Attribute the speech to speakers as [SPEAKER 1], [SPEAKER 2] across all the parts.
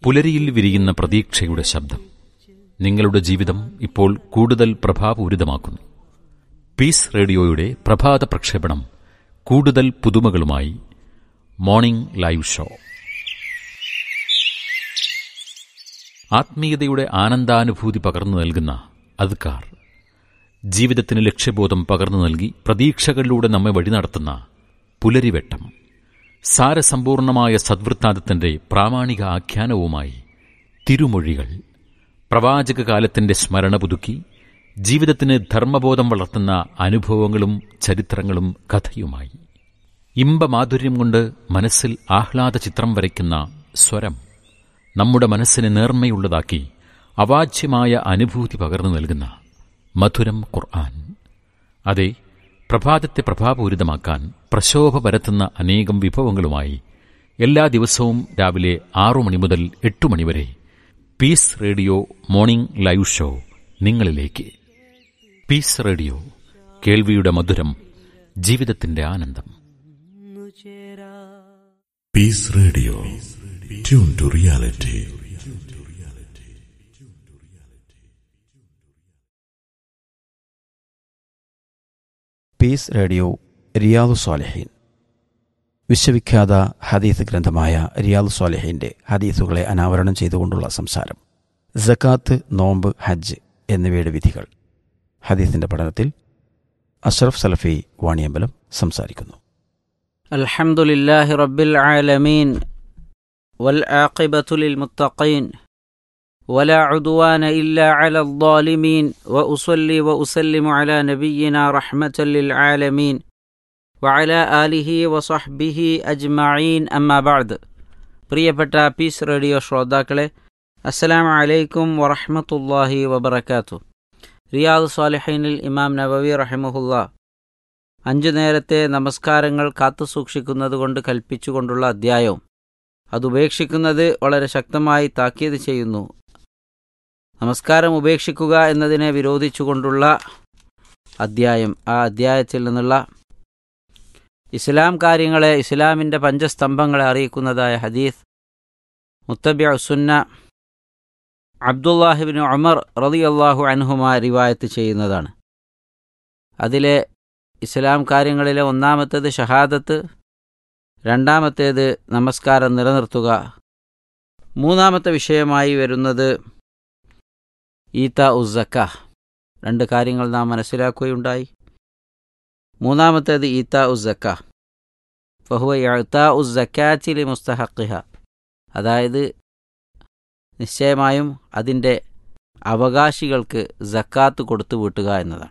[SPEAKER 1] പുലരിയിൽ വിരിയുന്ന പ്രതീക്ഷയുടെ ശബ്ദം നിങ്ങളുടെ ജീവിതം ഇപ്പോൾ കൂടുതൽ പ്രഭാപൂരിതമാക്കുന്നു പീസ് റേഡിയോയുടെ പ്രഭാത പ്രക്ഷേപണം കൂടുതൽ പുതുമകളുമായി മോർണിംഗ് ലൈവ് ഷോ ആത്മീയതയുടെ ആനന്ദാനുഭൂതി പകർന്നു നൽകുന്ന അദ്കാർ ജീവിതത്തിന് ലക്ഷ്യബോധം പകർന്നു നൽകി പ്രതീക്ഷകളിലൂടെ നമ്മെ വഴി നടത്തുന്ന പുലരിവെട്ടം സാരസമ്പൂർണമായ സദ്വൃത്താന്തത്തിന്റെ പ്രാമാണിക ആഖ്യാനവുമായി തിരുമൊഴികൾ പ്രവാചക കാലത്തിന്റെ സ്മരണ പുതുക്കി ജീവിതത്തിന് ധർമ്മബോധം വളർത്തുന്ന അനുഭവങ്ങളും ചരിത്രങ്ങളും കഥയുമായി ഇമ്പമാധുര്യം കൊണ്ട് മനസ്സിൽ ആഹ്ലാദ ചിത്രം വരയ്ക്കുന്ന സ്വരം നമ്മുടെ മനസ്സിനെ നേർമ്മയുള്ളതാക്കി അവാച്യമായ അനുഭൂതി പകർന്നു നൽകുന്ന മധുരം ഖുർആൻ അതെ പ്രഭാതത്തെ പ്രഭാപൂരിതമാക്കാൻ പ്രശോഭ പരത്തുന്ന അനേകം വിഭവങ്ങളുമായി എല്ലാ ദിവസവും രാവിലെ ആറു മണി മുതൽ എട്ടു മണിവരെ peace radio morning live show നിങ്ങളിലേക്ക് പീസ് റേഡിയോ കേൾവിയുടെ മധുരം ജീവിതത്തിന്റെ ആനന്ദം
[SPEAKER 2] Peace Radio. Tune to reality.
[SPEAKER 3] Peace radio Riyadu Swaliheen വിശ്വവിഖ്യാത ഹദീസ് ഗ്രന്ഥമായ റിയാദു സ്വാലിഹീൻ്റെ ഹദീസുകളെ അനാവരണം ചെയ്തുകൊണ്ടുള്ള സംസാരം ജക്കാത്ത് നോമ്പ് ഹജ്ജ് എന്നിവയുടെ വിധികൾ ഹദീസിൻ്റെ പഠനത്തിൽ അഷ്റഫ് സലഫി വാണിയമ്പലം സംസാരിക്കുന്നു
[SPEAKER 4] الحمد لله رب العالمين والعاقبة للمتقين ولا عدوان إلا على الظالمين وأصلي وأسلم على نبينا رحمة للعالمين وعلى آله وصحبه أجمعين أما بعد പ്രിയപ്പെട്ട പീസ് റേഡിയോ ശ്രോതാക്കളെ അസ്സലാമു അലൈക്കും വറഹ്മത്തുള്ളാഹി വബറകാതുഹു റിയാദ് സ്വാലിഹീനിൽ ഇമാം നബവി റഹിമഹുല്ല അഞ്ചു നേരത്തെ നമസ്കാരങ്ങൾ കാത്തുസൂക്ഷിക്കുന്നത് കൊണ്ട് കൽപ്പിച്ചുകൊണ്ടുള്ള അധ്യായവും അതുപേക്ഷിക്കുന്നത് വളരെ ശക്തമായി താക്കീത് ചെയ്യുന്നു നമസ്കാരം ഉപേക്ഷിക്കുക എന്നതിനെ വിരോധിച്ചുകൊണ്ടുള്ള അധ്യായം ആ അധ്യായത്തിൽ നിന്നുള്ള ഇസ്ലാം കാര്യങ്ങളെ ഇസ്ലാമിൻ്റെ പഞ്ചസ്തംഭങ്ങളെ അറിയിക്കുന്നതായ ഹദീസ് മുത്തബിഅ സുന്ന അബ്ദുല്ലാഹിബിൻ ഉമർ റളിയല്ലാഹു അൻഹുമ റിവായത്ത് ചെയ്യുന്നതാണ് അതിലെ ഇസ്ലാം കാര്യങ്ങളിലെ ഒന്നാമത്തേത് ഷഹാദത്ത് രണ്ടാമത്തേത് നമസ്കാരം നിലനിർത്തുക മൂന്നാമത്തെ വിഷയമായി വരുന്നത് ഈത്ത ഉസ്സക്ക രണ്ട് കാര്യങ്ങൾ നാം മനസ്സിലാക്കുകയുണ്ടായി മൂന്നാമത്തേത് ഈത്ത ഉസ്സക്ക ഫഹുവ ഇഅ്താ ഉസ്സക്കാച്ചിലി മുസ്തഹഖിഹ അതായത് നിശ്ചയമായും അതിൻ്റെ അവകാശികൾക്ക് സക്കാത്ത് കൊടുത്തു വീട്ടുക എന്നതാണ്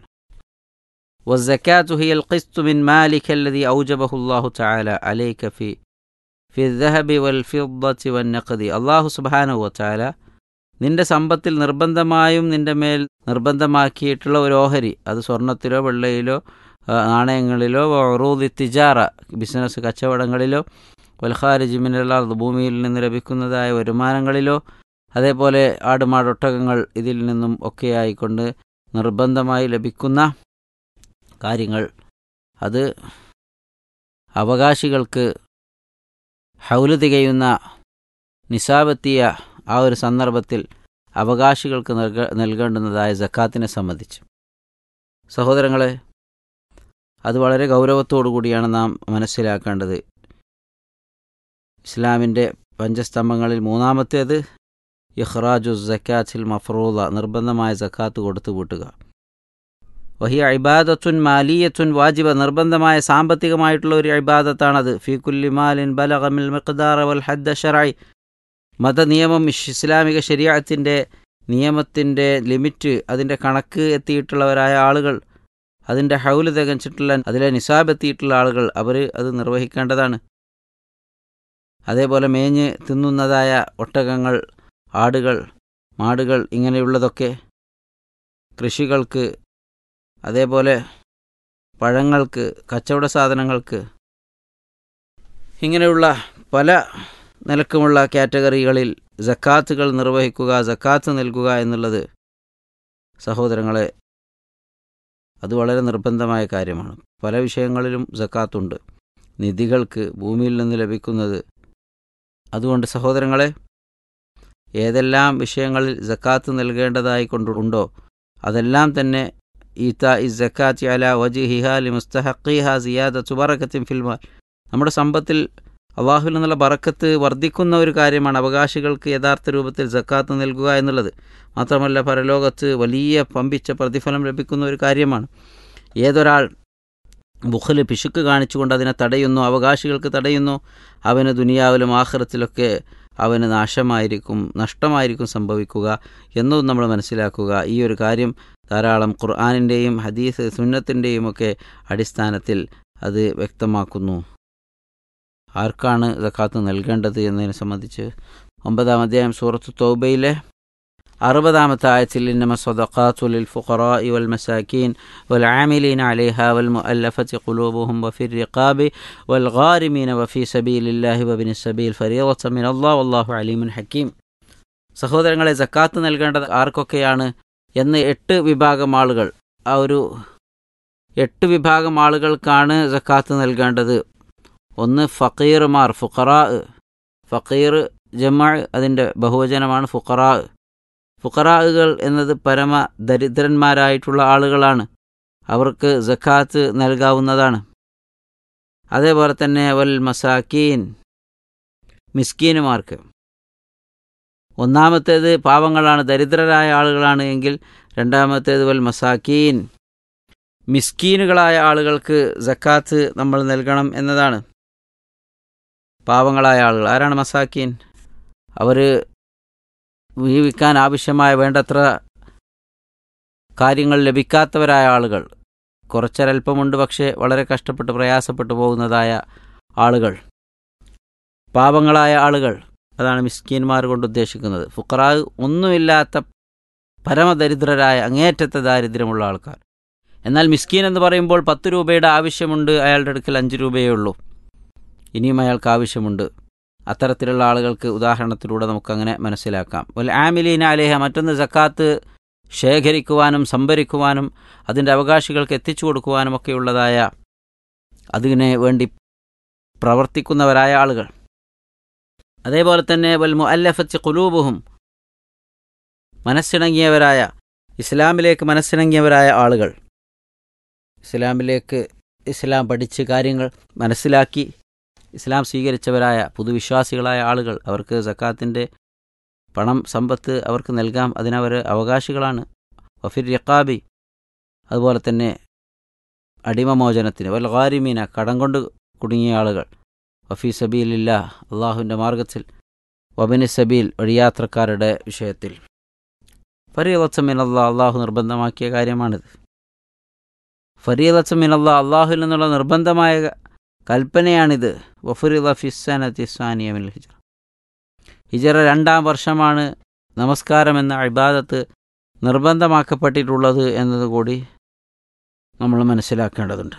[SPEAKER 4] والزكاة هي القسط من مالك الذي أوجبه الله تعالى عليك في في الذهب والفضة والنقد الله سبحانه وتعالى നിന്റെ സമ്പത്തിൽ നിർബന്ധമായും നിന്റെ മേൽ നിർബന്ധമാക്കിയിട്ടുള്ള ഒരു ഓഹരി അത് സ്വർണത്തിലോ വെള്ളയിലോ നാണയങ്ങളിലോ ഒറൂദി തിജാറ ബിസിനസ് കച്ചവടങ്ങളിലോ വൽഖാരിജ് മിനലാർ ഭൂമിയിൽ നിന്ന് ലഭിക്കുന്നതായ വരുമാനങ്ങളിലോ അതേപോലെ ആടുമാടൊട്ടകങ്ങൾ ഇതിൽ നിന്നും ഒക്കെയായിക്കൊണ്ട് നിർബന്ധമായി ലഭിക്കുന്ന കാര്യങ്ങൾ അത് അവകാശികൾക്ക് ഹൗല് തികയുന്ന നിസാബെത്തിയ ആ ഒരു സന്ദർഭത്തിൽ അവകാശികൾക്ക് നൽക നൽകേണ്ടുന്നതായ ജക്കാത്തിനെ സംബന്ധിച്ച് സഹോദരങ്ങളെ അത് വളരെ ഗൗരവത്തോടു കൂടിയാണ് നാം മനസ്സിലാക്കേണ്ടത് ഇസ്ലാമിൻ്റെ പഞ്ചസ്തംഭങ്ങളിൽ മൂന്നാമത്തേത് ഇഹ്റാജു ജക്കാത്തിൽ മഫറൂദ നിർബന്ധമായ ജക്കാത്ത് കൊടുത്തു കൂട്ടുക വഹിയ ഇബാദത്തുൻ മാലിയത്തുൻ വാജിബ നിർബന്ധമായ സാമ്പത്തികമായിട്ടുള്ള ഒരു ഇബാദത്താണത് ഫി കുല്ലിമാലിൻ ബലഗമിൽ മിഖ്ദാർ വൽ ഹദ്ദ ഷറായി മതനിയമം ഇസ്ലാമിക ശരീഅത്തിൻ്റെ നിയമത്തിൻ്റെ ലിമിറ്റ് അതിൻ്റെ കണക്ക് എത്തിയിട്ടുള്ളവരായ ആളുകൾ അതിൻ്റെ ഹൗല് തികച്ചിട്ടുള്ള അതിലെ നിസാബ് എത്തിയിട്ടുള്ള ആളുകൾ അവർ അത് നിർവഹിക്കേണ്ടതാണ് അതേപോലെ മേഞ്ഞ് തിന്നുന്നതായ ഒട്ടകങ്ങൾ ആടുകൾ മാടുകൾ ഇങ്ങനെയുള്ളതൊക്കെ കൃഷികൾക്ക് അതേപോലെ പഴങ്ങൾക്ക് കച്ചവട സാധനങ്ങൾക്ക് ഇങ്ങനെയുള്ള പല നിലക്കുമുള്ള കാറ്റഗറികളിൽ ജക്കാത്തുകൾ നിർവഹിക്കുക ജക്കാത്ത് നൽകുക എന്നുള്ളത് സഹോദരങ്ങളെ അത് വളരെ നിർബന്ധമായ കാര്യമാണ് പല വിഷയങ്ങളിലും ജക്കാത്തുണ്ട് നിധികൾക്ക് ഭൂമിയിൽ നിന്ന് ലഭിക്കുന്നത് അതുകൊണ്ട് സഹോദരങ്ങളെ ഏതെല്ലാം വിഷയങ്ങളിൽ ജക്കാത്ത് നൽകേണ്ടതായി കൊണ്ടുണ്ടോ അതെല്ലാം തന്നെ ഈത്ത ഇ ജക്കാത്തി അല വജിഹിഹ ലി മുസ്തഹഖിഹ സിയാദത്തു ബറക്കത്തിൻ ഫിൽമാൽ നമ്മുടെ സമ്പത്തിൽ അള്ളാഹുവിൽ നിന്നുള്ള ബറക്കത്ത് വർദ്ധിക്കുന്ന ഒരു കാര്യമാണ് അവകാശികൾക്ക് യഥാർത്ഥ രൂപത്തിൽ ജക്കാത്ത് നൽകുക എന്നുള്ളത് മാത്രമല്ല പരലോകത്ത് വലിയ പമ്പിച്ച പ്രതിഫലം ലഭിക്കുന്ന ഒരു കാര്യമാണ് ഏതൊരാൾ ബുഖല് പിശുക്ക് കാണിച്ചുകൊണ്ട് അതിനെ തടയുന്നു അവകാശികൾക്ക് തടയുന്നു അവന് ദുനിയാവിലും ആഹ്റത്തിലൊക്കെ അവന് നാശമായിരിക്കും നഷ്ടമായിരിക്കും സംഭവിക്കുക എന്നതും നമ്മൾ മനസ്സിലാക്കുക ഈ ഒരു കാര്യം ധാരാളം ഖുർആാനിൻ്റെയും ഹദീസ് സുന്നത്തിൻ്റെയും ഒക്കെ അടിസ്ഥാനത്തിൽ അത് വ്യക്തമാക്കുന്നു ആർക്കാണ് സക്കാത്ത് നൽകേണ്ടത് എന്നതിനെ സംബന്ധിച്ച് ഒമ്പതാം അധ്യായം സൂറത്ത് തൗബയിലെ അറുപതാമത്തെ ആയത്തിൽ ഇന്നമ സ്വദഖാത്തു ലിൽ ഫുഖറാഇ വൽ മസാക്കീൻ വൽ ആമിലീന അലൈഹ വൽ മുഅല്ലഫത്തി ഖുലൂബുഹും വഫി റിഖാബി വൽ ഗാരിമീന വഫി സബീലില്ലാഹി വബിനി സബീൽ ഫരീദത്തൻ മിൻ അല്ലാഹ് വല്ലാഹു അലീമുൻ ഹക്കീം സഹോദരങ്ങളെ സക്കാത്ത് നൽകേണ്ടത് ആർക്കൊക്കെയാണ് എന്ന് എട്ട് വിഭാഗം ആളുകൾ ആ ഒരു എട്ട് വിഭാഗം ആളുകൾക്കാണ് സക്കാത്ത് നൽകേണ്ടത് ഒന്ന് ഫക്കീർമാർ ഫുഖറാ ഫക്കീർ ജമാ അതിൻ്റെ ബഹുവചനമാണ് ഫുഖറാ ഫുഖറാകൾ എന്നത് പരമ ദരിദ്രന്മാരായിട്ടുള്ള ആളുകളാണ് അവർക്ക് ജക്കാത്ത് നൽകാവുന്നതാണ് അതേപോലെ തന്നെ വൽ മസാക്കീൻ മിസ്കീനുമാർക്ക് ഒന്നാമത്തേത് പാവങ്ങളാണ് ദരിദ്രരായ ആളുകളാണ് എങ്കിൽ രണ്ടാമത്തേത് വൽ മസാക്കീൻ മിസ്കീനുകളായ ആളുകൾക്ക് ജക്കാത്ത് നമ്മൾ നൽകണം എന്നതാണ് പാവങ്ങളായ ആളുകൾ ആരാണ് മസാക്കീൻ അവർ ജീവിക്കാൻ ആവശ്യമായ വേണ്ടത്ര കാര്യങ്ങൾ ലഭിക്കാത്തവരായ ആളുകൾ കുറച്ചൊരൽപ്പമുണ്ട് പക്ഷേ വളരെ കഷ്ടപ്പെട്ട് പ്രയാസപ്പെട്ടു പോകുന്നതായ ആളുകൾ പാവങ്ങളായ ആളുകൾ അതാണ് മിസ്കീന്മാർ കൊണ്ട് ഉദ്ദേശിക്കുന്നത് ഫുക്കറാ ഒന്നുമില്ലാത്ത പരമദരിദ്രരായ അങ്ങേയറ്റത്തെ ദാരിദ്ര്യമുള്ള ആൾക്കാർ എന്നാൽ മിസ്കീൻ എന്ന് പറയുമ്പോൾ പത്ത് രൂപയുടെ ആവശ്യമുണ്ട് അയാളുടെ അടുക്കൽ അഞ്ച് രൂപയേ ഉള്ളൂ ഇനിയും അയാൾക്ക് ആവശ്യമുണ്ട് അത്തരത്തിലുള്ള ആളുകൾക്ക് ഉദാഹരണത്തിലൂടെ നമുക്കങ്ങനെ മനസ്സിലാക്കാം ഒരു ആമിലീന അലേഹ മറ്റൊന്ന് ജക്കാത്ത് ശേഖരിക്കുവാനും സംഭരിക്കുവാനും അതിൻ്റെ അവകാശികൾക്ക് എത്തിച്ചു കൊടുക്കുവാനും ഒക്കെയുള്ളതായ അതിനെ വേണ്ടി പ്രവർത്തിക്കുന്നവരായ ആളുകൾ അതേപോലെ തന്നെ വൽ മുഅല്ലഫത്ത് കുലൂബുഹും മനസ്സിണങ്ങിയവരായ ഇസ്ലാമിലേക്ക് മനസ്സിണങ്ങിയവരായ ആളുകൾ ഇസ്ലാമിലേക്ക് ഇസ്ലാം പഠിച്ച് കാര്യങ്ങൾ മനസ്സിലാക്കി ഇസ്ലാം സ്വീകരിച്ചവരായ പുതുവിശ്വാസികളായ ആളുകൾ അവർക്ക് സക്കാത്തിൻ്റെ പണം സമ്പത്ത് അവർക്ക് നൽകാം അതിനവർ അവകാശികളാണ് വഫിർ യക്കാബി അതുപോലെ തന്നെ അടിമമോചനത്തിന് വൽ ഖാരിമീന കടം കൊണ്ട് കുടുങ്ങിയ ആളുകൾ വഫി സബീലില്ല അള്ളാഹുവിൻ്റെ മാർഗത്തിൽ വബിന് സബീൽ വഴിയാത്രക്കാരുടെ വിഷയത്തിൽ ഫരീലത്തമിൻ അള്ളാഹ് അള്ളാഹു നിർബന്ധമാക്കിയ കാര്യമാണിത് ഫരീലത്തമിൻ അള്ളാഹ് അള്ളാഹുവിൽ നിന്നുള്ള നിർബന്ധമായ കൽപ്പനയാണിത് വഫുറില ഫിസ്സനത്തി സാനിയമിൽ ഹിജറ ഹിജറ രണ്ടാം വർഷമാണ് നമസ്കാരം എന്ന ഇബാദത്ത് നിർബന്ധമാക്കപ്പെട്ടിട്ടുള്ളത് എന്നതുകൂടി നമ്മൾ മനസ്സിലാക്കേണ്ടതുണ്ട്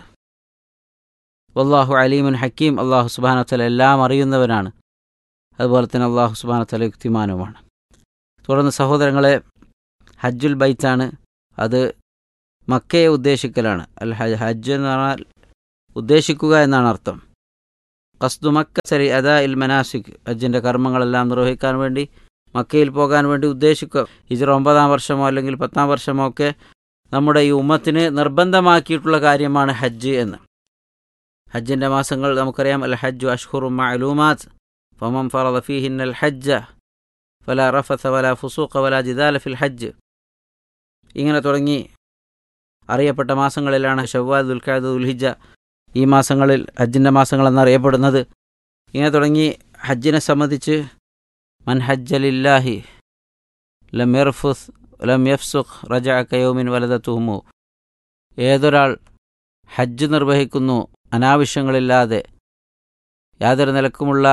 [SPEAKER 4] അള്ളാഹു അലീമുൻ ഹക്കീം അള്ളാഹു സുബാനത്തല എല്ലാം അറിയുന്നവനാണ് അതുപോലെ തന്നെ അള്ളാഹു സുബാനത്തല യുക്തിമാനുമാണ് തുടർന്ന് സഹോദരങ്ങളെ ഹജ്ജുൽ ബൈത്താണ് അത് മക്കയെ ഉദ്ദേശിക്കലാണ് അൽ ഹജ്ജ് എന്ന് പറഞ്ഞാൽ ഉദ്ദേശിക്കുക എന്നാണ് അർത്ഥം കസ്തു മക്ക സരി അദാ ഇൽ മനാസിക് ഹജ്ജിൻ്റെ കർമ്മങ്ങളെല്ലാം നിർവഹിക്കാൻ വേണ്ടി മക്കയിൽ പോകാൻ വേണ്ടി ഉദ്ദേശിക്കുക ഹിജറ ഒമ്പതാം വർഷമോ അല്ലെങ്കിൽ പത്താം വർഷമോ ഒക്കെ നമ്മുടെ ഈ ഉമ്മത്തിന് നിർബന്ധമാക്കിയിട്ടുള്ള കാര്യമാണ് ഹജ്ജ് എന്ന് ഹജ്ജിൻ്റെ മാസങ്ങൾ നമുക്കറിയാം അൽ ഹജ്ജു അഷ്ഹുറു മഅലൂമാത്ത് ഫമം ഫറദ ഫീഹിൻ അൽ ഹജ്ജ ഫല റഫസ വല ഫുസൂഖ വല ജിദാല ഫിൽ ഹജ്ജ് ഇങ്ങനെ തുടങ്ങി അറിയപ്പെട്ട മാസങ്ങളിലാണ് ഷവ്വാൽ ദുൽഖാദ് ദുൽഹിജ ഈ മാസങ്ങളിൽ ഹജ്ജിൻ്റെ മാസങ്ങൾ എന്നറിയപ്പെടുന്നത് ഇങ്ങനെ തുടങ്ങി ഹജ്ജിനെ സംബന്ധിച്ച് മൻ ഹജ്ജലില്ലാഹി ലം യർഫുസ് ലം യഫ്സുഖ് റജ കയോമിൻ വലതത്തുഹുമു ഏതൊരാൾ ഹജ്ജ് നിർവഹിക്കുന്നു അനാവശ്യങ്ങളില്ലാതെ യാതൊരു നിലക്കുമുള്ള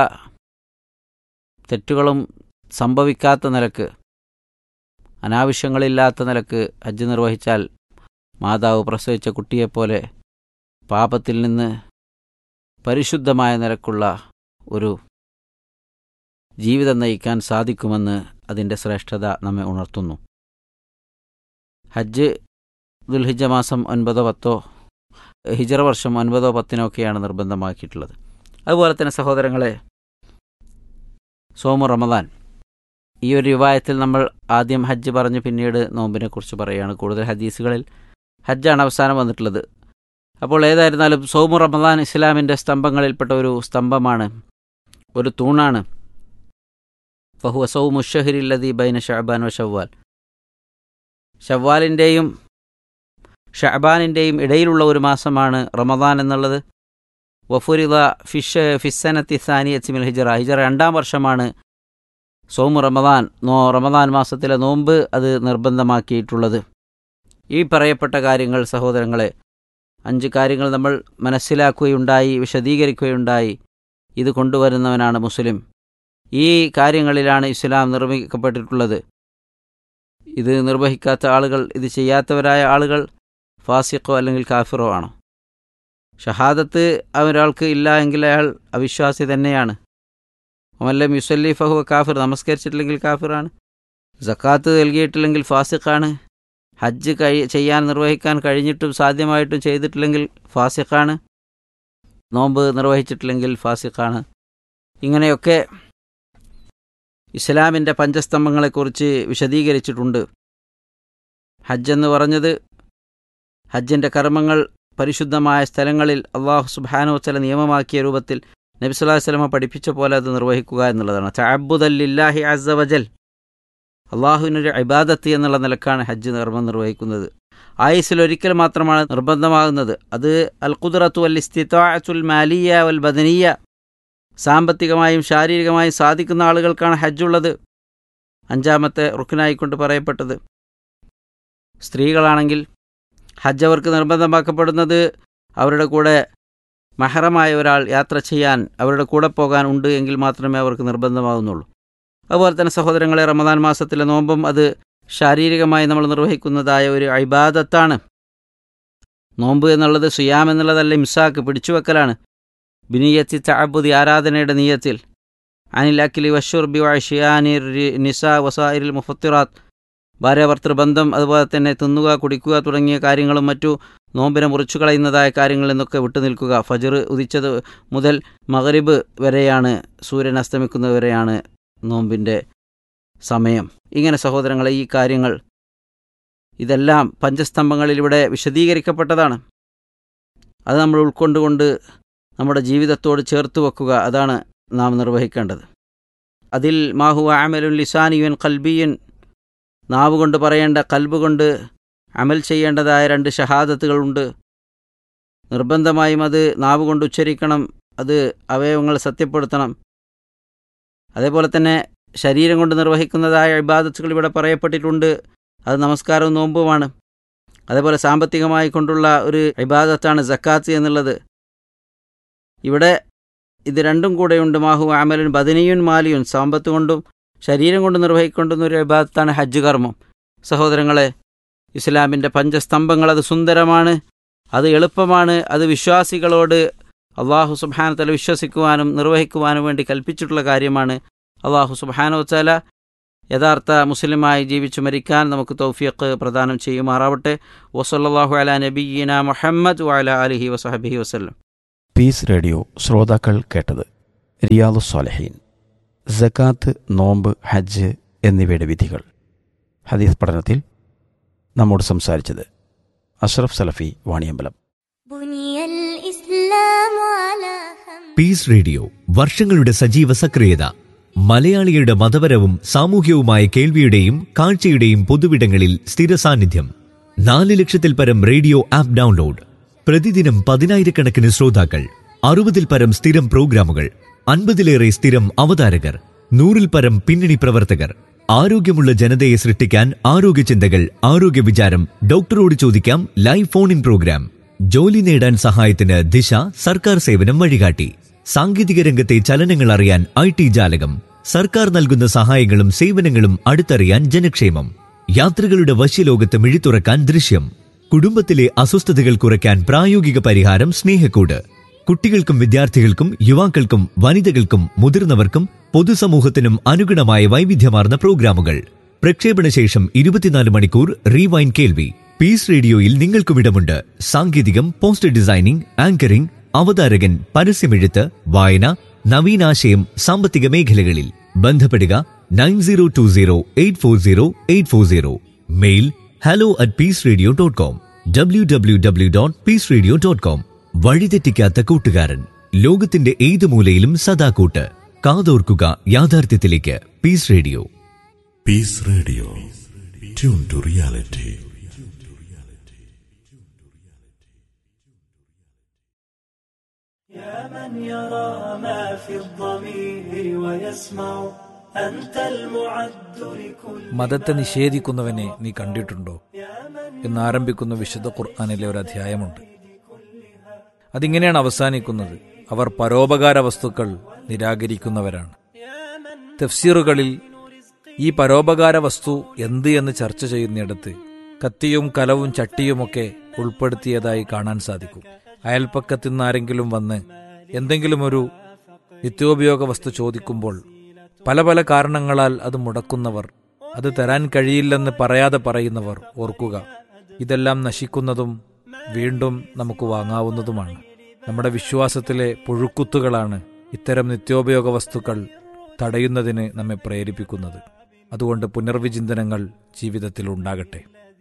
[SPEAKER 4] തെറ്റുകളും സംഭവിക്കാത്ത നിലക്ക് അനാവശ്യങ്ങളില്ലാത്ത നിലക്ക് ഹജ്ജ് നിർവഹിച്ചാൽ മാതാവ് പ്രസവിച്ച കുട്ടിയെപ്പോലെ പാപത്തിൽ നിന്ന് പരിശുദ്ധമായ നിലക്കുള്ള ഒരു ജീവിതം നയിക്കാൻ സാധിക്കുമെന്ന് അതിൻ്റെ ശ്രേഷ്ഠത നമ്മെ ഉണർത്തുന്നു ഹജ്ജ് ദുൽഹിജ മാസം ഒൻപതോ പത്തോ ഹിജറ വർഷം ഒൻപതോ പത്തിനോ ഒക്കെയാണ് നിർബന്ധമാക്കിയിട്ടുള്ളത് അതുപോലെ തന്നെ സഹോദരങ്ങളെ സോമു റമദാൻ ഈ ഒരു വിവാഹത്തിൽ നമ്മൾ ആദ്യം ഹജ്ജ് പറഞ്ഞ് പിന്നീട് നോമ്പിനെ കുറിച്ച് പറയുകയാണ് കൂടുതൽ ഹദീസുകളിൽ ഹജ്ജാണ് അവസാനം വന്നിട്ടുള്ളത് അപ്പോൾ ഏതായിരുന്നാലും സൗമു റമദാൻ ഇസ്ലാമിൻ്റെ സ്തംഭങ്ങളിൽപ്പെട്ട ഒരു സ്തംഭമാണ് ഒരു തൂണാണ് ഫഹുവ സൗമു ഷഹരില്ലതി ബൈന ഷഹബാൻ വ ഷവ്വാൽ ഷവ്വാലിൻ്റെയും ഷഹബാനിൻ്റെയും ഇടയിലുള്ള ഒരു മാസമാണ് റമദാൻ എന്നുള്ളത് വഫുരിദ ഫിഷ് ഫിസ്സനത്തി സാനിയച്ചിമിൽ ഹിജറ ഹിജറ രണ്ടാം വർഷമാണ് സോമു റമദാൻ നോ റമദാൻ മാസത്തിലെ നോമ്പ് അത് നിർബന്ധമാക്കിയിട്ടുള്ളത് ഈ പറയപ്പെട്ട കാര്യങ്ങൾ സഹോദരങ്ങളെ അഞ്ച് കാര്യങ്ങൾ നമ്മൾ മനസ്സിലാക്കുകയുണ്ടായി വിശദീകരിക്കുകയുണ്ടായി ഇത് കൊണ്ടുവരുന്നവനാണ് മുസ്ലിം ഈ കാര്യങ്ങളിലാണ് ഇസ്ലാം നിർമ്മിക്കപ്പെട്ടിട്ടുള്ളത് ഇത് നിർവഹിക്കാത്ത ആളുകൾ ഇത് ചെയ്യാത്തവരായ ആളുകൾ ഫാസിഖോ അല്ലെങ്കിൽ കാഫിറോ ആണോ ഷഹാദത്ത് ഒരാൾക്ക് ഇല്ല എങ്കിൽ അയാൾ അവിശ്വാസി തന്നെയാണ് അമല്ലം യുസല്ലി ഫഹു കാഫിർ നമസ്കരിച്ചിട്ടില്ലെങ്കിൽ കാഫിറാണ് ജക്കാത്ത് നൽകിയിട്ടില്ലെങ്കിൽ ഫാസിഖാണ് ഹജ്ജ് കഴി ചെയ്യാൻ നിർവഹിക്കാൻ കഴിഞ്ഞിട്ടും സാധ്യമായിട്ടും ചെയ്തിട്ടില്ലെങ്കിൽ ഫാസിഖാണ് നോമ്പ് നിർവഹിച്ചിട്ടില്ലെങ്കിൽ ഫാസിഖാണ് ഇങ്ങനെയൊക്കെ ഇസ്ലാമിൻ്റെ പഞ്ചസ്തംഭങ്ങളെക്കുറിച്ച് വിശദീകരിച്ചിട്ടുണ്ട് ഹജ്ജ് എന്ന് പറഞ്ഞത് ഹജ്ജിൻ്റെ കർമ്മങ്ങൾ പരിശുദ്ധമായ സ്ഥലങ്ങളിൽ അള്ളാഹു സുബാനോ ചില നിയമമാക്കിയ രൂപത്തിൽ നബി സ്വല്ലല്ലാഹു അലൈഹി വസല്ലമ പഠിപ്പിച്ച പോലെ അത് നിർവഹിക്കുക എന്നുള്ളതാണ് തഅബ്ബുദല്ലില്ലാഹി അസ്സ വജൽ അള്ളാഹുവിനൊരു ഇബാദത്ത് എന്നുള്ള നിലക്കാണ് ഹജ്ജ് കർമ്മം നിർവഹിക്കുന്നത് ആയുസിൽ ഒരിക്കൽ മാത്രമാണ് നിർബന്ധമാകുന്നത് അത് അൽ ഖുദ്റത്തു അൽ ഇസ്തിത്താഅത്തുൽ മാലിയ വൽ ബദനിയ സാമ്പത്തികമായും ശാരീരികമായും സാധിക്കുന്ന ആളുകൾക്കാണ് ഹജ്ജുള്ളത് അഞ്ചാമത്തെ റുക്കിനായിക്കൊണ്ട് പറയപ്പെട്ടത് സ്ത്രീകളാണെങ്കിൽ ഹജ്ജ് അവർക്ക് നിർബന്ധമാക്കപ്പെടുന്നത് അവരുടെ കൂടെ മഹറമായ ഒരാൾ യാത്ര ചെയ്യാൻ അവരുടെ കൂടെ പോകാൻ ഉണ്ട് എങ്കിൽ മാത്രമേ അവർക്ക് നിർബന്ധമാകുന്നുള്ളൂ അതുപോലെ തന്നെ സഹോദരങ്ങളെ റമദാൻ മാസത്തിലെ നോമ്പും അത് ശാരീരികമായി നമ്മൾ നിർവഹിക്കുന്നതായ ഒരു അഭിബാദത്താണ് നോമ്പ് എന്നുള്ളത് സുയാം എന്നുള്ളതല്ല ഇംസാക്ക് പിടിച്ചുവെക്കലാണ് ബിനിയത്തി തഅബുദി ആരാധനയുടെ നീയത്തിൽ അനിൽ അഖിലി വഷുർബി വഷിയാനി നിസ വസായിരിൽ മുഫത്തിറാത്ത് ഭാര്യാഭർത്തൃ ബന്ധം അതുപോലെ തന്നെ തിന്നുക കുടിക്കുക തുടങ്ങിയ കാര്യങ്ങളും മറ്റു നോമ്പിനെ മുറിച്ചു കളയുന്നതായ കാര്യങ്ങളിൽ നിന്നൊക്കെ വിട്ടുനിൽക്കുക ഫജർ ഉദിച്ചത് മുതൽ മഗരിബ് വരെയാണ് സൂര്യൻ അസ്തമിക്കുന്നത് വരെയാണ് നോമ്പിൻ്റെ സമയം ഇങ്ങനെ സഹോദരങ്ങളെ ഈ കാര്യങ്ങൾ ഇതെല്ലാം പഞ്ചസ്തംഭങ്ങളിലൂടെ വിശദീകരിക്കപ്പെട്ടതാണ് അത് നമ്മൾ ഉൾക്കൊണ്ടുകൊണ്ട് നമ്മുടെ ജീവിതത്തോട് ചേർത്ത് വെക്കുക അതാണ് നാം നിർവഹിക്കേണ്ടത് അതിൽ മാഹു ആമലുൻ ലിസാനിയുൻ കൽബിയൻ നാവ് കൊണ്ട് പറയേണ്ട കൽബ് കൊണ്ട് അമൽ ചെയ്യേണ്ടതായ രണ്ട് ഷഹാദത്തുകളുണ്ട് നിർബന്ധമായും അത് നാവ് കൊണ്ട് ഉച്ചരിക്കണം അത് അവയവങ്ങൾ സത്യപ്പെടുത്തണം അതേപോലെ തന്നെ ശരീരം കൊണ്ട് നിർവഹിക്കുന്നതായ ഇബാദത്തുകൾ ഇവിടെ പറയപ്പെട്ടിട്ടുണ്ട് അത് നമസ്കാരവും നോമ്പുമാണ് അതേപോലെ സാമ്പത്തികമായി കൊണ്ടുള്ള ഒരു ഇബാദത്താണ് ജക്കാത്ത് എന്നുള്ളത് ഇവിടെ ഇത് രണ്ടും കൂടെയുണ്ട് മാഹു ആമലുൻ ബദനിയുൻ മാലിയുൻ സാമ്പത്ത് കൊണ്ടും ശരീരം കൊണ്ട് നിർവഹിക്കൊണ്ടുന്ന ഒരു ഇബാദത്താണ് ഹജ്ജ് കർമ്മം സഹോദരങ്ങളെ ഇസ്ലാമിൻ്റെ പഞ്ചസ്തംഭങ്ങൾ അത് സുന്ദരമാണ് അത് എളുപ്പമാണ് അത് വിശ്വാസികളോട് അള്ളാഹു സുബാനത്തല വിശ്വസിക്കുവാനും നിർവഹിക്കുവാനും വേണ്ടി കൽപ്പിച്ചിട്ടുള്ള കാര്യമാണ് അള്ളാഹു സുബാനോ തല യഥാർത്ഥ മുസ്ലിമായി ജീവിച്ചു മരിക്കാൻ നമുക്ക് തൗഫിയക്ക് പ്രദാനം ചെയ്യുമാറാവട്ടെ വസല്ലാഹു അല നബീന മുഹമ്മദ് വഅല അലിഹി വസഹബിഹി വസ്ലം
[SPEAKER 3] പീസ് റേഡിയോ ശ്രോതാക്കൾ കേട്ടത് റിയാദു സ്വാലഹീൻ സക്കാത്ത് നോമ്പ് ഹജ്ജ് എന്നിവയുടെ വിധികൾ ഹദീസ് പഠനത്തിൽ നമ്മോട് സംസാരിച്ചത് അഷ്റഫ് സലഫി വാണിയമ്പലം
[SPEAKER 5] بني الإسلام على خمس
[SPEAKER 6] പീസ് റേഡിയോ വർഷങ്ങളുടെ സജീവ സക്രിയത മലയാളികളുടെ മതപരവും സാമൂഹ്യവുമായ കേൾവിയുടെയും കാഴ്ചയുടെയും പൊതുവിടങ്ങളിൽ സ്ഥിര സാന്നിധ്യം നാല് ലക്ഷത്തിൽ പരം റേഡിയോ ആപ്പ് ഡൗൺലോഡ് പ്രതിദിനം പതിനായിരക്കണക്കിന് ശ്രോതാക്കൾ അറുപതിൽ പരം സ്ഥിരം പ്രോഗ്രാമുകൾ അൻപതിലേറെ സ്ഥിരം അവതാരകർ നൂറിൽ പരം പിന്നണി പ്രവർത്തകർ ആരോഗ്യമുള്ള ജനതയെ സൃഷ്ടിക്കാൻ ആരോഗ്യ ചിന്തകൾ ആരോഗ്യ വിചാരം ഡോക്ടറോട് ചോദിക്കാം ലൈവ് ഫോൺ ഇൻ പ്രോഗ്രാം ജോലി നേടാൻ സഹായത്തിന് ദിശ സർക്കാർ സേവനം വഴികാട്ടി സാങ്കേതിക രംഗത്തെ ചലനങ്ങൾ അറിയാൻ ഐ ടി ജാലകം സർക്കാർ നൽകുന്ന സഹായങ്ങളും സേവനങ്ങളും അടുത്തറിയാൻ ജനക്ഷേമം യാത്രികളുടെ വശ്യലോകത്ത് മിഴിത്തുറക്കാൻ ദൃശ്യം കുടുംബത്തിലെ അസ്വസ്ഥതകൾ കുറയ്ക്കാൻ പ്രായോഗിക പരിഹാരം സ്നേഹക്കൂട് കുട്ടികൾക്കും വിദ്യാർത്ഥികൾക്കും യുവാക്കൾക്കും വനിതകൾക്കും മുതിർന്നവർക്കും പൊതുസമൂഹത്തിനും അനുഗുണമായ വൈവിധ്യമാർന്ന പ്രോഗ്രാമുകൾ പ്രക്ഷേപണ ശേഷം ഇരുപത്തിനാല് മണിക്കൂർ റീവൈൻ കേൾവി പീസ് റേഡിയോയിൽ നിങ്ങൾക്കും ഇടമുണ്ട് സാങ്കേതികം പോസ്റ്റർ ഡിസൈനിംഗ് ആങ്കറിംഗ് അവതാരകൻ പരസ്യമെഴുത്ത് വായന നവീനാശയം സാമ്പത്തിക മേഖലകളിൽ ബന്ധപ്പെടുക nine zero two zero eight four zero eight four zero mail hello at peace radio dot com W W W dot peace radio dot com വഴിതെറ്റിക്കാത്ത കൂട്ടുകാരൻ ലോകത്തിന്റെ ഏത് മൂലയിലും സദാ കൂട്ട് കാതോർക്കുക യാഥാർത്ഥ്യത്തിലേക്ക് peace radio
[SPEAKER 2] Peace Radio. Tune to reality.
[SPEAKER 7] يا من يرى ما في الضمير ويسمع أنت المعد لكل
[SPEAKER 8] മതത്തെ നിഷേധിക്കുന്നവനെ നീ കണ്ടിട്ടുണ്ടോ എന്നാരംഭിക്കുന്ന വിശുദ്ധ ഖുർആാനിലെ ഒരു അധ്യായമുണ്ട് അതിങ്ങനെയാണ് അവസാനിക്കുന്നത് അവർ പരോപകാര വസ്തുക്കൾ നിരാകരിക്കുന്നവരാണ് തഫ്സീറുകളിൽ ഈ പരോപകാര വസ്തു എന്ത് എന്ന് ചർച്ച ചെയ്യുന്നിടത്ത് കത്തിയും കലവും ചട്ടിയുമൊക്കെ ഉൾപ്പെടുത്തിയതായി കാണാൻ സാധിക്കും അയൽപ്പക്കത്തു നിന്ന് ആരെങ്കിലും വന്ന് എന്തെങ്കിലും ഒരു നിത്യോപയോഗ വസ്തു ചോദിക്കുമ്പോൾ പല പല കാരണങ്ങളാൽ അത് മുടക്കുന്നവർ അത് തരാൻ കഴിയില്ലെന്ന് പറയാതെ പറയുന്നവർ ഓർക്കുക ഇതെല്ലാം നശിക്കുന്നതും വീണ്ടും നമുക്ക് വാങ്ങാവുന്നതുമാണ് നമ്മുടെ വിശ്വാസത്തിലെ പുഴുക്കുത്തുകളാണ് ഇത്തരം നിത്യോപയോഗ വസ്തുക്കൾ തടയുന്നതിന് നമ്മെ പ്രേരിപ്പിക്കുന്നത് അതുകൊണ്ട് പുനർവിചിന്തനങ്ങൾ ജീവിതത്തിൽ ഉണ്ടാകട്ടെ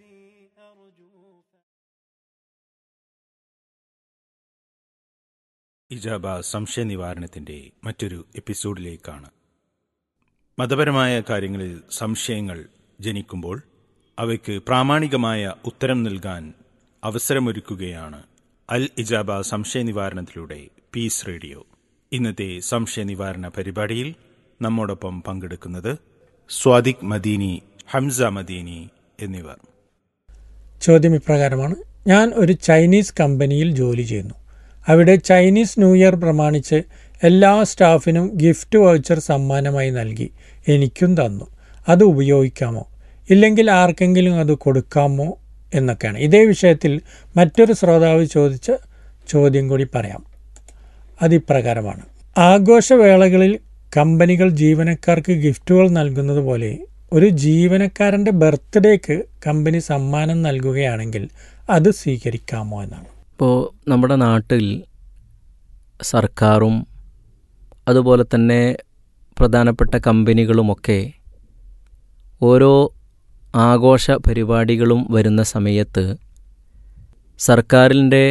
[SPEAKER 9] ഇജാബ സംശയ നിവാരണത്തിന്റെ മറ്റൊരു എപ്പിസോഡിലേക്കാണ് മതപരമായ കാര്യങ്ങളിൽ സംശയങ്ങൾ ജനിക്കുമ്പോൾ അവയ്ക്ക് പ്രാമാണികമായ ഉത്തരം നൽകാൻ അവസരമൊരുക്കുകയാണ് അൽ ഇജാബ സംശയ നിവാരണത്തിലൂടെ പീസ് റേഡിയോ ഇന്നത്തെ സംശയ നിവാരണ പരിപാടിയിൽ നമ്മോടൊപ്പം പങ്കെടുക്കുന്നത് സ്വാദിഖ് മദീനി ഹംസ മദീനി എന്നിവർ
[SPEAKER 10] ചോദ്യം ഇപ്രകാരമാണ് ഞാൻ ഒരു ചൈനീസ് കമ്പനിയിൽ ജോലി ചെയ്യുന്നു അവിടെ ചൈനീസ് ന്യൂ ഇയർ പ്രമാണിച്ച് എല്ലാ സ്റ്റാഫിനും ഗിഫ്റ്റ് വൗച്ചർ സമ്മാനമായി നൽകി എനിക്കും തന്നു അത് ഉപയോഗിക്കാമോ ഇല്ലെങ്കിൽ ആർക്കെങ്കിലും അത് കൊടുക്കാമോ എന്നൊക്കെയാണ് ഇതേ വിഷയത്തിൽ മറ്റൊരു ശ്രോതാവ് ചോദിച്ച ചോദ്യം കൂടി പറയാം അതിപ്രകാരമാണ് ആഘോഷവേളകളിൽ കമ്പനികൾ ജീവനക്കാർക്ക് ഗിഫ്റ്റുകൾ നൽകുന്നത് പോലെ ഒരു ജീവനക്കാരൻ്റെ ബർത്ത്ഡേക്ക് കമ്പനി സമ്മാനം നൽകുകയാണെങ്കിൽ അത് സ്വീകരിക്കാമോ എന്നാണ്
[SPEAKER 4] ഇപ്പോൾ നമ്മുടെ നാട്ടിൽ സർക്കാരും അതുപോലെ തന്നെ പ്രധാനപ്പെട്ട കമ്പനികളുമൊക്കെ ഓരോ ആഘോഷ പരിപാടികളും വരുന്ന സമയത്ത് സർക്കാരിൻ്റെ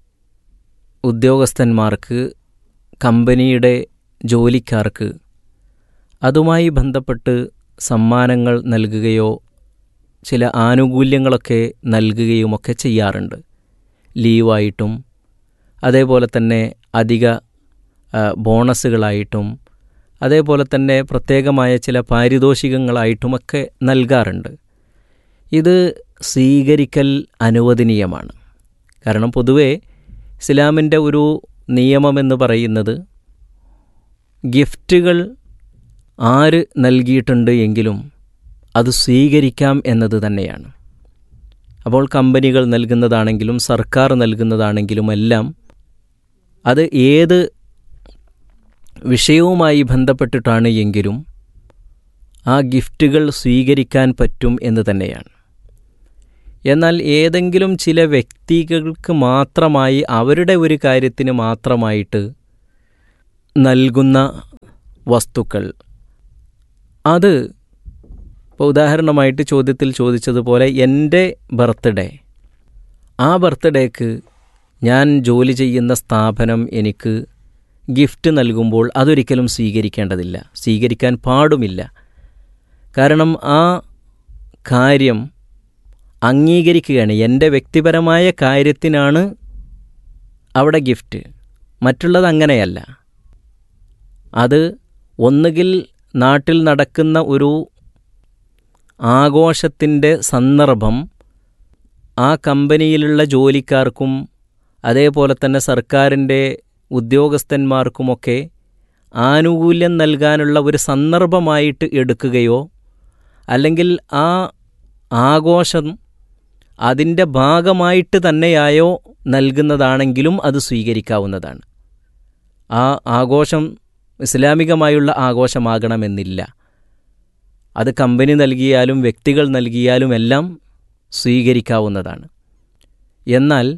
[SPEAKER 4] ഉദ്യോഗസ്ഥന്മാർക്ക് കമ്പനിയുടെ ജോലിക്കാർക്ക് അതുമായി ബന്ധപ്പെട്ട് സമ്മാനങ്ങൾ നൽകുകയോ ചില ആനുകൂല്യങ്ങളൊക്കെ നൽകുകയുമൊക്കെ ചെയ്യാറുണ്ട് ലീവായിട്ടും അതേപോലെ തന്നെ അധിക ആ, ബോണസുകളായിട്ടും അതേപോലെ തന്നെ പ്രത്യേകമായ ചില പാരിതോഷികങ്ങളായിട്ടുമൊക്കെ നൽകാറുണ്ട് ഇത് സ്വീകരിക്കൽ അനുവദനീയമാണ് കാരണം പൊതുവേ ഇസ്ലാമിൻ്റെ ഒരു നിയമമെന്ന് പറയുന്നത് ഗിഫ്റ്റുകൾ ആര് നൽകിയിട്ടുണ്ട് എങ്കിലും അത് സ്വീകരിക്കാം എന്നത് തന്നെയാണ് അപ്പോൾ കമ്പനികൾ നൽകുന്നതാണെങ്കിലും സർക്കാർ നൽകുന്നതാണെങ്കിലും എല്ലാം അത് ഏത് വിഷയവുമായി ബന്ധപ്പെട്ടിട്ടാണ് എങ്കിലും ആ ഗിഫ്റ്റുകൾ സ്വീകരിക്കാൻ പറ്റും എന്ന് തന്നെയാണ് എന്നാൽ ഏതെങ്കിലും ചില വ്യക്തികൾക്ക് മാത്രമായി അവരുടെ ഒരു കാര്യത്തിന് മാത്രമായിട്ട് നൽകുന്ന വസ്തുക്കൾ അത് ഇപ്പോൾ ഉദാഹരണമായിട്ട് ചോദ്യത്തിൽ ചോദിച്ചതുപോലെ എൻ്റെ ബർത്ത്ഡേ ആ ബർത്ത്ഡേക്ക് ഞാൻ ജോലി ചെയ്യുന്ന സ്ഥാപനം എനിക്ക് ഗിഫ്റ്റ് നൽകുമ്പോൾ അതൊരിക്കലും സ്വീകരിക്കേണ്ടതില്ല സ്വീകരിക്കാൻ പാടുമില്ല കാരണം ആ കാര്യം അംഗീകരിക്കുകയാണ് എൻ്റെ വ്യക്തിപരമായ കാര്യത്തിനാണ് അവിടെ ഗിഫ്റ്റ് മറ്റുള്ളത് അങ്ങനെയല്ല അത് ഒന്നുകിൽ നാട്ടിൽ നടക്കുന്ന ഒരു ആഘോഷത്തിൻ്റെ സന്ദർഭം ആ കമ്പനിയിലുള്ള ജോലിക്കാർക്കും അതേപോലെ തന്നെ സർക്കാരിൻ്റെ ഉദ്യോഗസ്ഥന്മാർക്കുമൊക്കെ ആനുകൂല്യം നൽകാനുള്ള ഒരു സന്ദർഭമായിട്ട് എടുക്കുകയോ അല്ലെങ്കിൽ ആ ആഘോഷം അതിൻ്റെ ഭാഗമായിട്ട് തന്നെയായോ നൽകുന്നതാണെങ്കിലും അത് സ്വീകരിക്കാവുന്നതാണ് ആ ആഘോഷം ഇസ്ലാമികമായുള്ള ആഘോഷമാകണമെന്നില്ല അത് കമ്പനി നൽകിയാലും വ്യക്തികൾ നൽകിയാലും എല്ലാം സ്വീകരിക്കാവുന്നതാണ് എന്നാൽ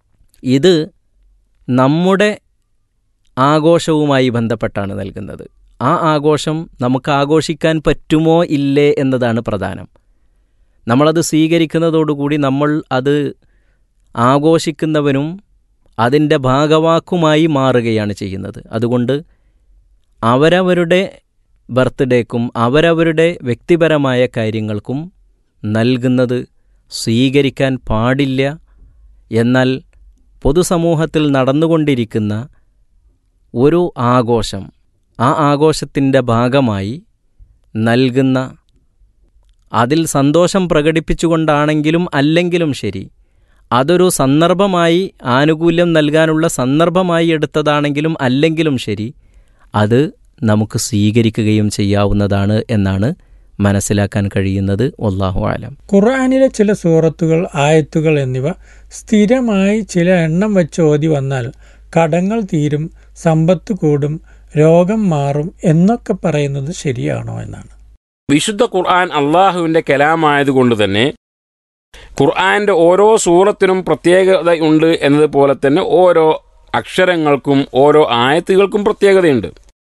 [SPEAKER 4] ഇത് നമ്മുടെ ആഘോഷവുമായി ബന്ധപ്പെട്ടാണ് നൽകുന്നത്
[SPEAKER 11] ആ ആഘോഷം നമുക്ക് ആഘോഷിക്കാൻ പറ്റുമോ ഇല്ലേ എന്നതാണ് പ്രധാനം നമ്മളത് സ്വീകരിക്കുന്നതോടുകൂടി നമ്മൾ അത് ആഘോഷിക്കുന്നവനും അതിൻ്റെ ഭാഗവാക്കുമായി മാറുകയാണ് ചെയ്യുന്നത് അതുകൊണ്ട് അവരവരുടെ ബർത്ത്ഡേക്കും അവരവരുടെ വ്യക്തിപരമായ കാര്യങ്ങൾക്കും നൽകുന്നത് സ്വീകരിക്കാൻ പാടില്ല എന്നാൽ പൊതുസമൂഹത്തിൽ നടന്നുകൊണ്ടിരിക്കുന്ന ഒരു ആഘോഷം ആ ആഘോഷത്തിൻ്റെ ഭാഗമായി നൽകുന്ന അതിൽ സന്തോഷം പ്രകടിപ്പിച്ചുകൊണ്ടാണെങ്കിലും അല്ലെങ്കിലും ശരി അതൊരു സന്ദർഭമായി ആനുകൂല്യം നൽകാനുള്ള സന്ദർഭമായി എടുത്തതാണെങ്കിലും അല്ലെങ്കിലും ശരി അത് നമുക്ക് സ്വീകരിക്കുകയും ചെയ്യാവുന്നതാണ് എന്നാണ് മനസ്സിലാക്കാൻ കഴിയുന്നത് ഒല്ലാഹു ആലം
[SPEAKER 10] ഖുർആാനിലെ ചില സൂറത്തുകൾ ആയത്തുകൾ എന്നിവ സ്ഥിരമായി ചില എണ്ണം വെച്ച് ഓതി വന്നാൽ കടങ്ങൾ തീരും സമ്പത്ത് കൂടും രോഗം മാറും എന്നൊക്കെ പറയുന്നത് ശരിയാണോ എന്നാണ്
[SPEAKER 12] വിശുദ്ധ ഖുർആൻ അള്ളാഹുവിന്റെ കലാമായതുകൊണ്ട് തന്നെ ഖുർആന്റെ ഓരോ സൂറത്തിനും പ്രത്യേകത ഉണ്ട് എന്നതുപോലെ തന്നെ ഓരോ അക്ഷരങ്ങൾക്കും ഓരോ ആയത്തുകൾക്കും പ്രത്യേകതയുണ്ട്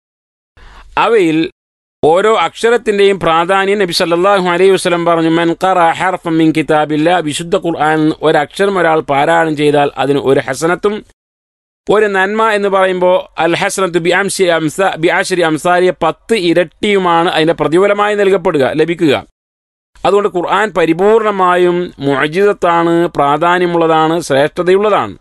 [SPEAKER 12] അവയിൽ ഓരോ അക്ഷരത്തിന്റെയും പ്രാധാന്യം നബി സല്ലല്ലാഹു അലൈഹി വസല്ലം പറഞ്ഞു മൻ ഖറ ഹർഫൻ മിൻ കിതാബില്ല വിശുദ്ധ ഖുർആൻ ഒരക്ഷരം ഒരാൾ പാരായണം ചെയ്താൽ അതിന് ഒരു ഹസനത്തും ഒരു നന്മ എന്ന് പറയുമ്പോൾ അൽ ഹസനത്ത് ബി അംശി അംസ ബി ആശരി അംസാരിയ പത്ത് ഇരട്ടിയുമാണ് അതിന്റെ പ്രതിഫലമായി നൽകപ്പെടുക ലഭിക്കുക അതുകൊണ്ട് ഖുർആൻ പരിപൂർണമായും മുഅജിദത്താണ് പ്രാധാന്യമുള്ളതാണ് ശ്രേഷ്ഠതയുള്ളതാണ്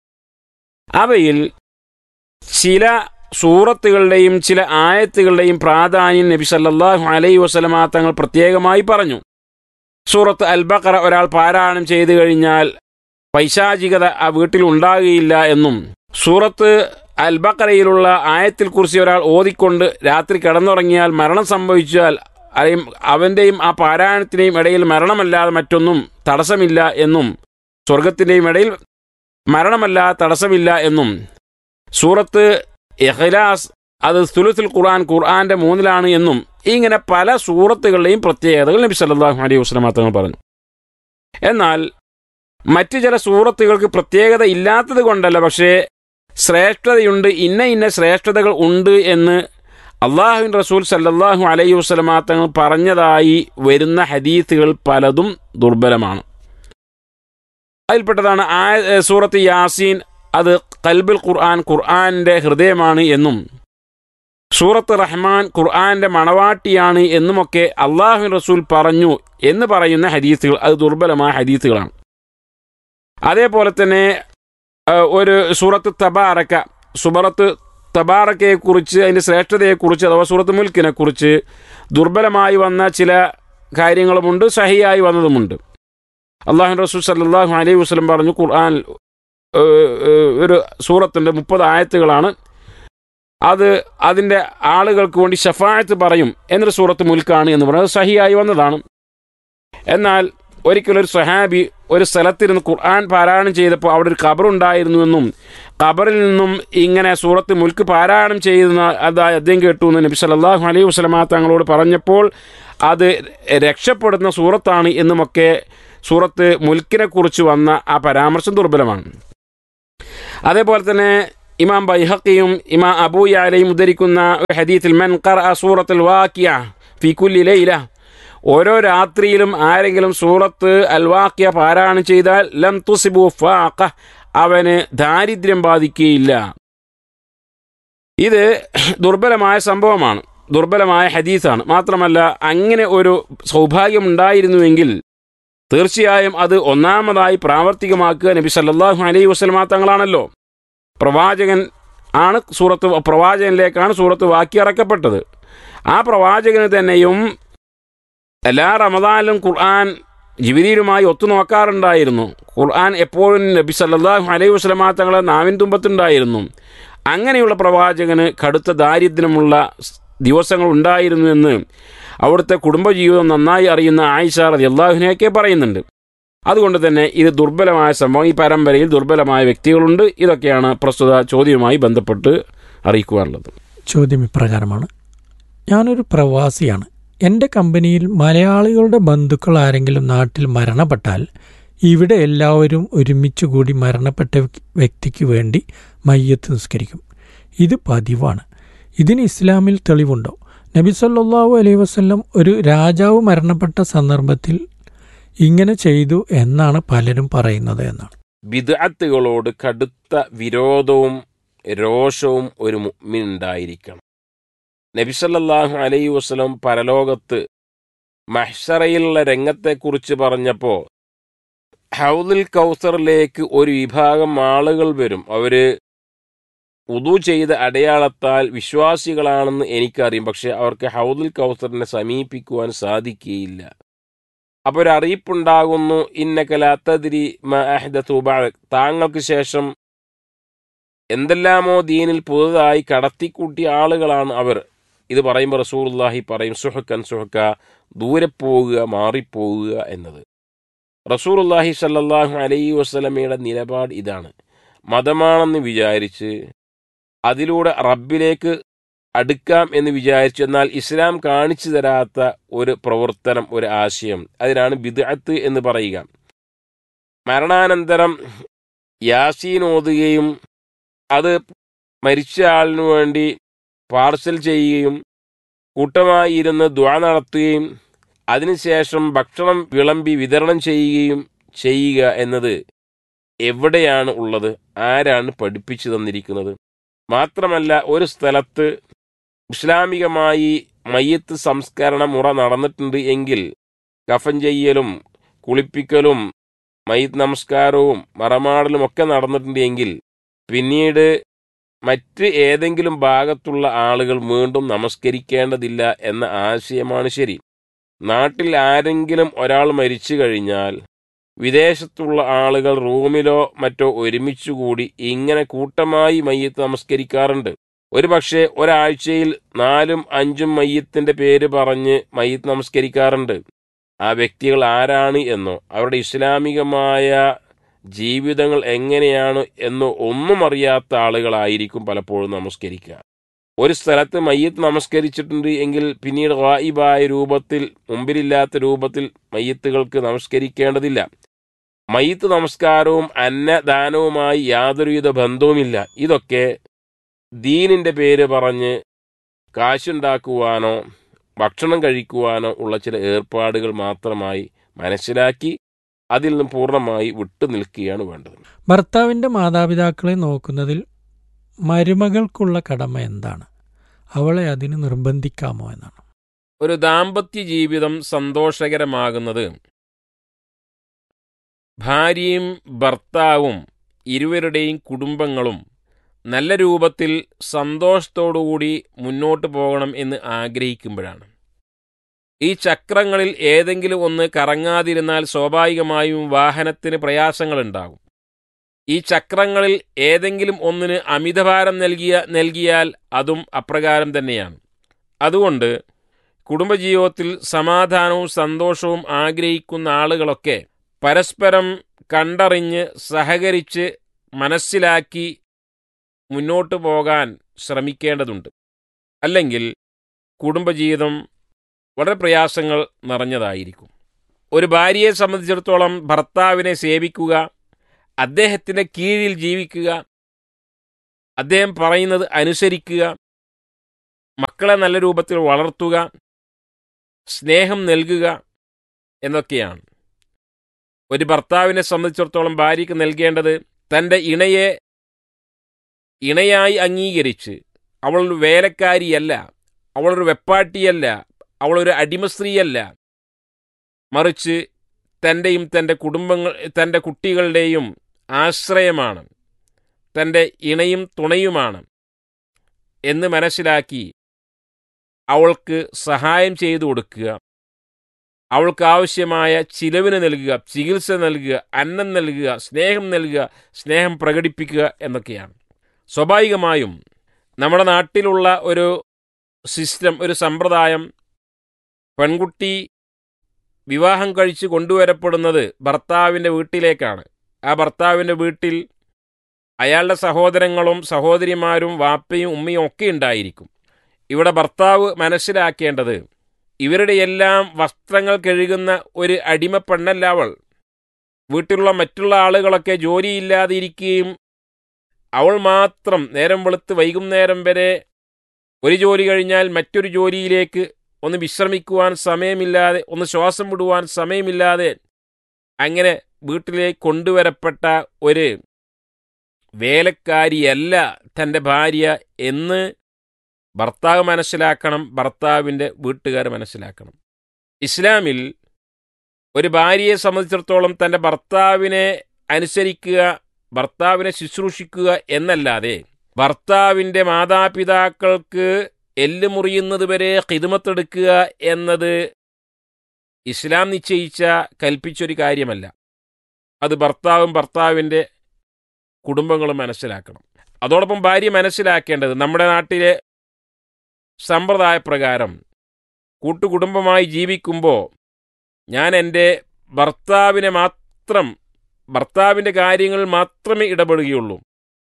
[SPEAKER 12] അവയിൽ ചില സൂറത്തുകളുടെയും ചില ആയത്തുകളുടെയും പ്രാധാന്യം നബി സല്ലല്ലാഹു അലൈഹി വസല്ലമ തങ്ങൾ പ്രത്യേകമായി പറഞ്ഞു സൂറത്ത് അൽ ബഖറ ഒരാൾ പാരായണം ചെയ്തു കഴിഞ്ഞാൽ പൈശാചികത ആ വീട്ടിൽ ഉണ്ടാകുകയില്ല എന്നും സൂറത്ത് അൽ ബഖറയിലുള്ള ആയത്തിൽ കുറിച്ച് ഒരാൾ ഓതിക്കൊണ്ട് രാത്രി കിടന്നുറങ്ങിയാൽ മരണം സംഭവിച്ചാൽ അല്ലെങ്കിൽ അവന്റെയും ആ പാരായണത്തിന്റെയും ഇടയിൽ മരണമല്ലാതെ മറ്റൊന്നും തടസ്സമില്ല എന്നും സ്വർഗത്തിന്റെയും ഇടയിൽ മരണമല്ലാതെ തടസ്സമില്ല എന്നും സൂറത്ത് ഇഖ്ലാസ് അത് സുലുസുൽ ഖുർആൻ ഖുർആന്റെ മൂന്നിലാണ് എന്നും ഇങ്ങനെ പല സൂറത്തുകളുടെയും പ്രത്യേകതകൾ നബി സല്ലല്ലാഹു അലൈഹി വസല്ലം തങ്ങൾ പറഞ്ഞു എന്നാൽ മറ്റു ചില സൂറത്തുകൾക്ക് പ്രത്യേകത ഇല്ലാത്തത് കൊണ്ടല്ല പക്ഷേ ശ്രേഷ്ഠതയുണ്ട് ഇന്ന ഇന്ന ശ്രേഷ്ഠതകൾ ഉണ്ട് എന്ന് അള്ളാഹുവിൻ റസൂൽ സല്ലല്ലാഹു അലൈഹി വസല്ലമ തങ്ങൾ പറഞ്ഞതായി വരുന്ന ഹദീസുകൾ പലതും ദുർബലമാണ് അതിൽപ്പെട്ടതാണ് ആ സൂറത്ത് യാസീൻ അത് കൽബുൽ ഖുർആൻ ഖുർആന്റെ ഹൃദയമാണ് എന്നും സൂറത്ത് റഹ്മാൻ ഖുർആന്റെ മണവാട്ടിയാണ് എന്നുമൊക്കെ അള്ളാഹു റസൂൽ പറഞ്ഞു എന്ന് പറയുന്ന ഹദീസുകൾ അത് ദുർബലമായ ഹദീസുകളാണ് അതേപോലെ തന്നെ ഒരു സൂറത്ത് തബാറക്ക സുബറത്ത് തബാറക്കയെക്കുറിച്ച് അതിൻ്റെ ശ്രേഷ്ഠതയെക്കുറിച്ച് അഥവാ സൂറത്ത് മുൽക്കിനെ കുറിച്ച് ദുർബലമായി വന്ന ചില കാര്യങ്ങളുമുണ്ട് സഹിയായി വന്നതുമുണ്ട് അള്ളാഹു റസൂൽ സല്ലാഹു അലൈഹി വസ്ലം പറഞ്ഞു ഖുർആൻ ഒരു സൂറത്തിൻ്റെ മുപ്പത് ആയത്തുകളാണ് അത് അതിൻ്റെ ആളുകൾക്ക് വേണ്ടി ഷഫായത്ത് പറയും എന്നൊരു സൂറത്ത് മുൽക്കാണ് എന്ന് പറയുന്നത് സഹിയായി വന്നതാണ് എന്നാൽ ഒരിക്കലൊരു സഹാബി ഒരു സ്ഥലത്തിരുന്ന് ഖുർആൻ പാരായണം ചെയ്തപ്പോൾ അവിടെ ഒരു ഖബറുണ്ടായിരുന്നുവെന്നും ഖബറിൽ നിന്നും ഇങ്ങനെ സൂറത്ത് മുൽക്ക് പാരായണം ചെയ്യുന്ന അതായി അദ്ദേഹം കേട്ടു എന്ന് നബി സല്ലല്ലാഹു അലൈഹി വസല്ലമ തങ്ങളോട് പറഞ്ഞപ്പോൾ അത് രക്ഷപ്പെടുന്ന സൂറത്താണ് എന്നുമൊക്കെ സൂറത്ത് മുൽക്കിനെ കുറിച്ച് വന്ന ആ പരാമർശം ദുർബലമാണ് അതേപോലെ തന്നെ ഇമാം ബൈഹക്കിയും ഇമാം അബൂ യാലയും ഉദ്ധരിക്കുന്ന ഒരു ഹദീത്തിൽ മൻ ഖറ സൂറത്തുൽ വാക്കിയ ഫി കുല്ലി ലൈല ഓരോ രാത്രിയിലും ആരെങ്കിലും സൂറത്ത് അൽവാക്യ പാരായണം ചെയ്താൽ ലം തുസിബു ഫാഖ അവന് ദാരിദ്ര്യം ബാധിക്കുകയില്ല ഇത് ദുർബലമായ സംഭവമാണ് ദുർബലമായ ഹദീസാണ് മാത്രമല്ല അങ്ങനെ ഒരു സൗഭാഗ്യം ഉണ്ടായിരുന്നുവെങ്കിൽ തീർച്ചയായും അത് ഒന്നാമതായി പ്രാവർത്തികമാക്കുക നബി സല്ലല്ലാഹു അലൈഹി വസല്ലമ തങ്ങളാണല്ലോ പ്രവാചകൻ ആണ് സൂറത്ത് പ്രവാചകനിലേക്കാണ് സൂറത്ത് വാക്കി ഇറക്കപ്പെട്ടത് ആ പ്രവാചകന് തന്നെയും എല്ലാ റമദാനിലും ഖുർആൻ ജിബിരിയിലുമായി ഒത്തുനോക്കാറുണ്ടായിരുന്നു ഖുർആൻ എപ്പോഴും നബി സല്ലല്ലാഹു അലൈഹി വസല്ലമ തങ്ങളെ നാവിൻ തുമ്പത്തുണ്ടായിരുന്നു അങ്ങനെയുള്ള പ്രവാചകന് കടുത്ത ദാരിദ്ര്യമുള്ള ദിവസങ്ങൾ ഉണ്ടായിരുന്നു എന്ന് അവിടുത്തെ കുടുംബജീവിതം നന്നായി അറിയുന്ന ആയിഷ റതി അള്ളാഹുവിനെയൊക്കെ പറയുന്നുണ്ട് അതുകൊണ്ട് തന്നെ ഇത് ദുർബലമായ സംഭവം ഈ പരമ്പരയിൽ ദുർബലമായ വ്യക്തികളുണ്ട് ഇതൊക്കെയാണ് പ്രസ്തുത ചോദ്യവുമായി ബന്ധപ്പെട്ട് അറിയിക്കുവാനുള്ളത്
[SPEAKER 10] ചോദ്യം ഇപ്രകാരമാണ് ഞാനൊരു പ്രവാസിയാണ് എൻ്റെ കമ്പനിയിൽ മലയാളികളുടെ ബന്ധുക്കൾ ആരെങ്കിലും നാട്ടിൽ മരണപ്പെട്ടാൽ ഇവിടെ എല്ലാവരും ഒരുമിച്ച് കൂടി മരണപ്പെട്ട വ്യക്തിക്ക് വേണ്ടി മയ്യത്ത് നിസ്കരിക്കും ഇത് പതിവാണ് ഇതിന് ഇസ്ലാമിൽ തെളിവുണ്ടോ നബി സല്ലല്ലാഹു അലൈഹി വസല്ലം ഒരു രാജാവ് മരണപ്പെട്ട സന്ദർഭത്തിൽ ഇങ്ങനെ ചെയ്തു എന്നാണ് പലരും പറയുന്നത് എന്നാണ്
[SPEAKER 12] ബിദ്അത്തുകളോട് കടുത്ത വിരോധവും രോഷവും ഒരു മുഅ്മിനുണ്ടായിരിക്കണം നബിസല്ലാഹു അലൈഹി വസല്ലം പരലോകത്ത് മഹ്ഷറയിലുള്ള രംഗത്തെക്കുറിച്ച് പറഞ്ഞപ്പോൾ ഹൗദുൽ കൗസറിലേക്ക് ഒരു വിഭാഗം ആളുകൾ വരും അവര് ഉദു ചെയ്ത അടയാളത്താൽ വിശ്വാസികളാണെന്ന് എനിക്കറിയും പക്ഷെ അവർക്ക് ഹൗദുൽ കൗസറിനെ സമീപിക്കുവാൻ സാധിക്കുകയില്ല അപ്പോൾ ഒരു അറിയിപ്പുണ്ടാകുന്നു ഇന്നകലാത്തതിരി താങ്കൾക്ക് ശേഷം എന്തെല്ലാമോ ദീനിൽ പുതുതായി കടത്തിക്കൂട്ടിയ ആളുകളാണ് അവർ ഇത് പറയുമ്പോൾ റസൂർല്ലാഹി പറയും സുഹക്കൻ സുഹക്ക ദൂരെ പോവുക മാറിപ്പോവുക എന്നത് റസൂർല്ലാഹി സല്ലാഹു അലൈഹി വസ്ലമയുടെ നിലപാട് ഇതാണ് മതമാണെന്ന് വിചാരിച്ച് അതിലൂടെ റബ്ബിലേക്ക് അടുക്കാം എന്ന് വിചാരിച്ചു എന്നാൽ ഇസ്ലാം കാണിച്ചു തരാത്ത ഒരു പ്രവർത്തനം ഒരു ആശയം അതിനാണ് ബിദ്അത്ത് എന്ന് പറയുക മരണാനന്തരം യാസീൻ ഓതുകയും അത് മരിച്ച ആളിനു വേണ്ടി പാർസൽ ചെയ്യുകയും കൂട്ടമായി ഇരുന്ന് ദ്വാ നടത്തുകയും അതിനുശേഷം ഭക്ഷണം വിളമ്പി വിതരണം ചെയ്യുകയും ചെയ്യുക എന്നത് എവിടെയാണ് ഉള്ളത് ആരാണ് പഠിപ്പിച്ചു തന്നിരിക്കുന്നത് മാത്രമല്ല ഒരു സ്ഥലത്ത് ഇസ്ലാമികമായി മയ്യത്ത് സംസ്കരണ മുറ നടന്നിട്ടുണ്ട് എങ്കിൽ കഫൻ ചെയ്യലും കുളിപ്പിക്കലും മയ്യത്ത് നമസ്കാരവും മറമാടലും ഒക്കെ നടന്നിട്ടുണ്ട് എങ്കിൽ പിന്നീട് മറ്റ് ഏതെങ്കിലും ഭാഗത്തുള്ള ആളുകൾ വീണ്ടും നമസ്കരിക്കേണ്ടതില്ല എന്ന ആശയമാണ് ശരി നാട്ടിൽ ആരെങ്കിലും ഒരാൾ മരിച്ചു കഴിഞ്ഞാൽ വിദേശത്തുള്ള ആളുകൾ റൂമിലോ മറ്റോ ഒരുമിച്ചുകൂടി ഇങ്ങനെ കൂട്ടമായി മയ്യത്ത് നമസ്കരിക്കാറുണ്ട് ഒരു പക്ഷേ ഒരാഴ്ചയിൽ നാലും അഞ്ചും മയ്യത്തിന്റെ പേര് പറഞ്ഞ് മയ്യത്ത് നമസ്കരിക്കാറുണ്ട് ആ വ്യക്തികൾ ആരാണ് എന്നോ അവരുടെ ഇസ്ലാമികമായ ജീവിതങ്ങൾ എങ്ങനെയാണ് എന്നോ ഒന്നും അറിയാത്ത ആളുകളായിരിക്കും പലപ്പോഴും നമസ്കരിക്കുക ഒരു സ്ഥലത്ത് മയ്യത്ത് നമസ്കരിച്ചിട്ടുണ്ട് എങ്കിൽ പിന്നീട് വായിബായ രൂപത്തിൽ മുമ്പിലില്ലാത്ത രൂപത്തിൽ മയ്യത്തുകൾക്ക് നമസ്കരിക്കേണ്ടതില്ല മയ്യത്ത് നമസ്കാരവും അന്നദാനവുമായി യാതൊരുവിധ ബന്ധവുമില്ല ഇതൊക്കെ ദീനിന്റെ പേര് പറഞ്ഞ് കാശുണ്ടാക്കുവാനോ ഭക്ഷണം കഴിക്കുവാനോ ഉള്ള ചില ഏർപ്പാടുകൾ മാത്രമായി മനസ്സിലാക്കി അതിൽ നിന്ന് പൂർണ്ണമായി വിട്ടു നിൽക്കുകയാണ് വേണ്ടത്
[SPEAKER 10] ഭർത്താവിൻ്റെ മാതാപിതാക്കളെ നോക്കുന്നതിൽ മരുമകൾക്കുള്ള കടമ എന്താണ് അവളെ അതിന് നിർബന്ധിക്കാമോ എന്നാണ്
[SPEAKER 12] ഒരു ദാമ്പത്യ ജീവിതം സന്തോഷകരമാകുന്നത് ഭാര്യയും ഭർത്താവും ഇരുവരുടെയും കുടുംബങ്ങളും നല്ല രൂപത്തിൽ സന്തോഷത്തോടുകൂടി മുന്നോട്ട് പോകണം എന്ന് ആഗ്രഹിക്കുമ്പോഴാണ് ഈ ചക്രങ്ങളിൽ ഏതെങ്കിലും ഒന്ന് കറങ്ങാതിരുന്നാൽ സ്വാഭാവികമായും വാഹനത്തിന് പ്രയാസങ്ങളുണ്ടാകും ഈ ചക്രങ്ങളിൽ ഏതെങ്കിലും ഒന്നിന് അമിതഭാരം നൽകിയ നൽകിയാൽ അതും അപ്രകാരം തന്നെയാണ് അതുകൊണ്ട് കുടുംബജീവിതത്തിൽ സമാധാനവും സന്തോഷവും ആഗ്രഹിക്കുന്ന ആളുകളൊക്കെ പരസ്പരം കണ്ടറിഞ്ഞ് സഹകരിച്ച് മനസ്സിലാക്കി മുന്നോട്ടു പോകാൻ ശ്രമിക്കേണ്ടതുണ്ട് അല്ലെങ്കിൽ കുടുംബജീവിതം വളരെ പ്രയാസങ്ങൾ നിറഞ്ഞതായിരിക്കും ഒരു ഭാര്യയെ സംബന്ധിച്ചിടത്തോളം ഭർത്താവിനെ സേവിക്കുക അദ്ദേഹത്തിൻ്റെ കീഴിൽ ജീവിക്കുക അദ്ദേഹം പറയുന്നത് അനുസരിക്കുക മക്കളെ നല്ല രൂപത്തിൽ വളർത്തുക സ്നേഹം നൽകുക എന്നൊക്കെയാണ് ഒരു ഭർത്താവിനെ സംബന്ധിച്ചിടത്തോളം ഭാര്യയ്ക്ക് നൽകേണ്ടത് തൻ്റെ ഇണയെ ഇണയായി അംഗീകരിച്ച് അവളൊരു വേലക്കാരിയല്ല അവളൊരു വെപ്പാട്ടിയല്ല അവളൊരു അടിമസ്ത്രീയല്ല മറിച്ച് തൻ്റെയും തൻ്റെ കുടുംബങ്ങൾ തൻ്റെ കുട്ടികളുടെയും ആശ്രയമാണ് തൻ്റെ ഇണയും തുണയുമാണ് എന്ന് മനസ്സിലാക്കി അവൾക്ക് സഹായം ചെയ്തു കൊടുക്കുക അവൾക്ക് ആവശ്യമായ ചിലവിന് നൽകുക ചികിത്സ നൽകുക അന്നം നൽകുക സ്നേഹം നൽകുക സ്നേഹം പ്രകടിപ്പിക്കുക എന്നൊക്കെയാണ് സ്വാഭാവികമായും നമ്മുടെ നാട്ടിലുള്ള ഒരു സിസ്റ്റം ഒരു സമ്പ്രദായം പെൺകുട്ടി വിവാഹം കഴിച്ച് കൊണ്ടുവരപ്പെടുന്നത് ഭർത്താവിൻ്റെ വീട്ടിലേക്കാണ് ആ ഭർത്താവിൻ്റെ വീട്ടിൽ അയാളുടെ സഹോദരങ്ങളും സഹോദരിമാരും വാപ്പയും ഉമ്മയും ഒക്കെ ഉണ്ടായിരിക്കും ഇവിടെ ഭർത്താവ് മനസ്സിലാക്കേണ്ടത് ഇവരുടെ എല്ലാം വസ്ത്രങ്ങൾ കഴുകുന്ന ഒരു അടിമ പെണ്ണല്ല അവൾ വീട്ടിലുള്ള മറ്റുള്ള ആളുകളൊക്കെ ജോലിയില്ലാതെ ഇരിക്കുകയും അവൾ മാത്രം നേരം വെളുത്ത് വൈകുന്നേരം വരെ ഒരു ജോലി കഴിഞ്ഞാൽ മറ്റൊരു ജോലിയിലേക്ക് ഒന്ന് വിശ്രമിക്കുവാൻ സമയമില്ലാതെ ഒന്ന് ശ്വാസം വിടുവാൻ സമയമില്ലാതെ അങ്ങനെ വീട്ടിലേക്ക് കൊണ്ടുവരപ്പെട്ട ഒരു വേലക്കാരിയല്ല തൻ്റെ ഭാര്യ എന്ന് ഭർത്താവ് മനസ്സിലാക്കണം ഭർത്താവിൻ്റെ വീട്ടുകാർ മനസ്സിലാക്കണം ഇസ്ലാമിൽ ഒരു ഭാര്യയെ സംബന്ധിച്ചിടത്തോളം തൻ്റെ ഭർത്താവിനെ അനുസരിക്കുക ഭർത്താവിനെ ശുശ്രൂഷിക്കുക എന്നല്ലാതെ ഭർത്താവിൻ്റെ മാതാപിതാക്കൾക്ക് എല്ല് മുറിയുന്നത് വരെ ഹിതുമത്തെടുക്കുക എന്നത് ഇസ്ലാം നിശ്ചയിച്ച കൽപ്പിച്ചൊരു കാര്യമല്ല അത് ഭർത്താവും ഭർത്താവിൻ്റെ കുടുംബങ്ങളും മനസ്സിലാക്കണം അതോടൊപ്പം ഭാര്യ മനസ്സിലാക്കേണ്ടത് നമ്മുടെ നാട്ടിലെ സമ്പ്രദായപ്രകാരം കൂട്ടുകുടുംബമായി ജീവിക്കുമ്പോൾ ഞാൻ എൻ്റെ ഭർത്താവിനെ മാത്രം ഭർത്താവിൻ്റെ കാര്യങ്ങളിൽ മാത്രമേ ഇടപെടുകയുള്ളൂ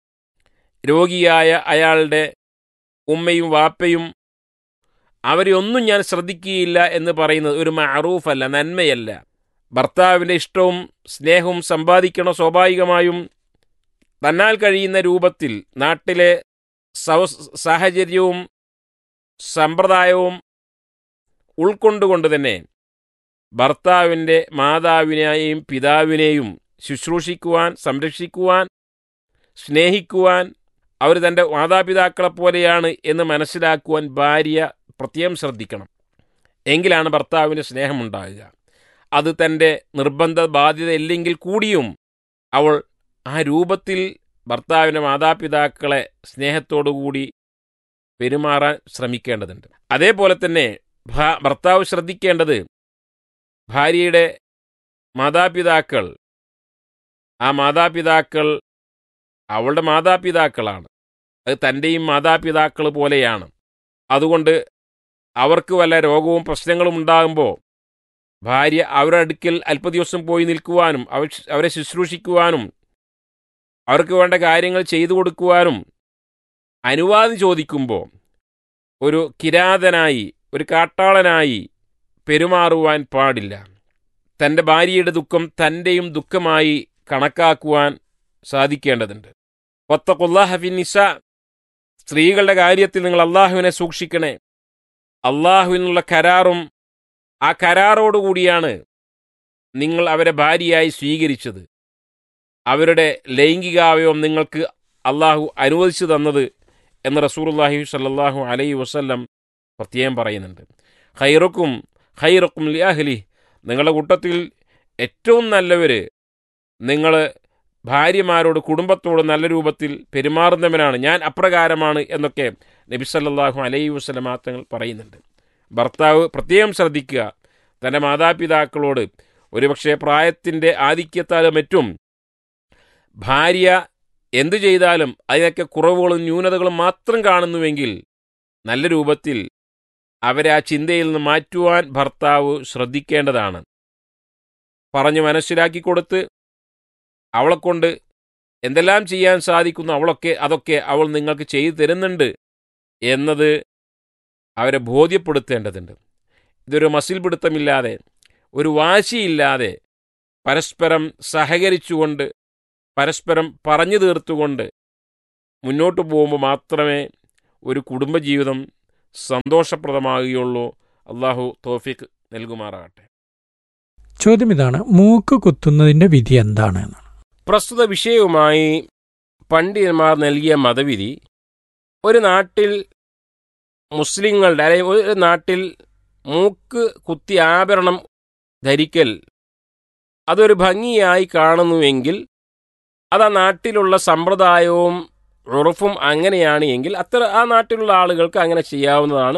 [SPEAKER 12] രോഗിയായ അയാളുടെ ഉമ്മയും വാപ്പയും അവരെ ഒന്നും ഞാൻ ശ്രദ്ധിക്കുകയില്ല എന്ന് പറയുന്നത് ഒരു മഅറൂഫല്ല നന്മയല്ല ഭർത്താവിൻ്റെ ഇഷ്ടവും സ്നേഹവും സമ്പാദിക്കണോ സ്വാഭാവികമായും തന്നാൽ കഴിയുന്ന രൂപത്തിൽ നാട്ടിലെ സവ സാഹചര്യവും സമ്പ്രദായവും ഉൾക്കൊണ്ടുകൊണ്ട് തന്നെ ഭർത്താവിൻ്റെ മാതാവിനെയും പിതാവിനെയും ശുശ്രൂഷിക്കുവാൻ സംരക്ഷിക്കുവാൻ സ്നേഹിക്കുവാൻ അവർ തൻ്റെ മാതാപിതാക്കളെ പോലെയാണ് എന്ന് മനസ്സിലാക്കുവാൻ ഭാര്യ പ്രത്യേകം ശ്രദ്ധിക്കണം എങ്കിലാണ് ഭർത്താവിന് സ്നേഹമുണ്ടാകുക അത് തൻ്റെ നിർബന്ധ ബാധ്യത ഇല്ലെങ്കിൽ കൂടിയും അവൾ ആ രൂപത്തിൽ ഭർത്താവിൻ്റെ മാതാപിതാക്കളെ സ്നേഹത്തോടുകൂടി പെരുമാറാൻ ശ്രമിക്കേണ്ടതുണ്ട് അതേപോലെ തന്നെ ഭർത്താവ് ശ്രദ്ധിക്കേണ്ടത് ഭാര്യയുടെ മാതാപിതാക്കൾ ആ മാതാപിതാക്കൾ അവളുടെ മാതാപിതാക്കളാണ് അത് തൻ്റെയും മാതാപിതാക്കൾ പോലെയാണ് അതുകൊണ്ട് അവർക്ക് വല്ല രോഗവും പ്രശ്നങ്ങളും ഉണ്ടാകുമ്പോൾ ഭാര്യ അവരുടെ അടുക്കൽ അല്പദിവസം പോയി നിൽക്കുവാനും അവർ അവരെ ശുശ്രൂഷിക്കുവാനും അവർക്ക് വേണ്ട കാര്യങ്ങൾ ചെയ്തു കൊടുക്കുവാനും അനുവാദം ചോദിക്കുമ്പോൾ ഒരു കിരാതനായി ഒരു കാട്ടാളനായി പെരുമാറുവാൻ പാടില്ല തൻ്റെ ഭാര്യയുടെ ദുഃഖം തൻ്റെയും ദുഃഖമായി കണക്കാക്കുവാൻ സാധിക്കേണ്ടതുണ്ട് ഒത്തഖുല്ലാഹഫിനിസ സ്ത്രീകളുടെ കാര്യത്തിൽ നിങ്ങൾ അള്ളാഹുവിനെ സൂക്ഷിക്കണേ അള്ളാഹുവിനുള്ള കരാറും ആ കരാറോടുകൂടിയാണ് നിങ്ങൾ അവരെ ഭാര്യയായി സ്വീകരിച്ചത് അവരുടെ ലൈംഗികാവയവം നിങ്ങൾക്ക് അള്ളാഹു അനുവദിച്ചു തന്നത് എന്ന് റസൂറുല്ലാഹി സല്ലാഹു അലൈ വസ്ല്ലം പ്രത്യേകം പറയുന്നുണ്ട് ഹൈറക്കും ഹൈറക്കും ലിയാഹ്ലി നിങ്ങളുടെ കൂട്ടത്തിൽ ഏറ്റവും നല്ലവർ നിങ്ങൾ ഭാര്യമാരോട് കുടുംബത്തോട് നല്ല രൂപത്തിൽ പെരുമാറുന്നവനാണ് ഞാൻ അപ്രകാരമാണ് എന്നൊക്കെ നബി സല്ലാഹു അലൈ വസ്ലം തങ്ങൾ പറയുന്നുണ്ട് ഭർത്താവ് പ്രത്യേകം ശ്രദ്ധിക്കുക തൻ്റെ മാതാപിതാക്കളോട് ഒരുപക്ഷെ പ്രായത്തിൻ്റെ ആധിക്യത്താലും മറ്റും ഭാര്യ എന്തു ചെയ്താലും അതിനൊക്കെ കുറവുകളും ന്യൂനതകളും മാത്രം കാണുന്നുവെങ്കിൽ നല്ല രൂപത്തിൽ അവരെ ആ ചിന്തയിൽ നിന്ന് മാറ്റുവാൻ ഭർത്താവ് ശ്രദ്ധിക്കേണ്ടതാണ് പറഞ്ഞു മനസ്സിലാക്കി കൊടുത്ത് അവളെക്കൊണ്ട് എന്തെല്ലാം ചെയ്യാൻ സാധിക്കുന്നു അവളൊക്കെ അതൊക്കെ അവൾ നിങ്ങൾക്ക് ചെയ്തു തരുന്നുണ്ട് എന്നത് അവരെ ബോധ്യപ്പെടുത്തേണ്ടതുണ്ട് ഇതൊരു മസിൽ പിടുത്തമില്ലാതെ ഒരു വാശിയില്ലാതെ പരസ്പരം സഹകരിച്ചുകൊണ്ട് പരസ്പരം പറഞ്ഞു തീർത്തുകൊണ്ട് മുന്നോട്ട് പോകുമ്പോൾ മാത്രമേ ഒരു കുടുംബജീവിതം സന്തോഷപ്രദമാകുകയുള്ളൂ അള്ളാഹു തോഫിക്ക് നൽകുമാറാകട്ടെ
[SPEAKER 10] ചോദ്യം ഇതാണ് മൂക്ക് കുത്തുന്നതിന്റെ വിധി എന്താണ് എന്നാണ്
[SPEAKER 12] പ്രസ്തുത വിഷയവുമായി പണ്ഡിതന്മാർ നൽകിയ മതവിധി ഒരു നാട്ടിൽ മുസ്ലിങ്ങളുടെ അല്ലെങ്കിൽ ഒരു നാട്ടിൽ മൂക്ക് കുത്തി ആഭരണം ധരിക്കൽ അതൊരു ഭംഗിയായി കാണുന്നുവെങ്കിൽ അത് ആ നാട്ടിലുള്ള സമ്പ്രദായവും ഉറഫും അങ്ങനെയാണ് എങ്കിൽ അത്ര ആ നാട്ടിലുള്ള ആളുകൾക്ക് അങ്ങനെ ചെയ്യാവുന്നതാണ്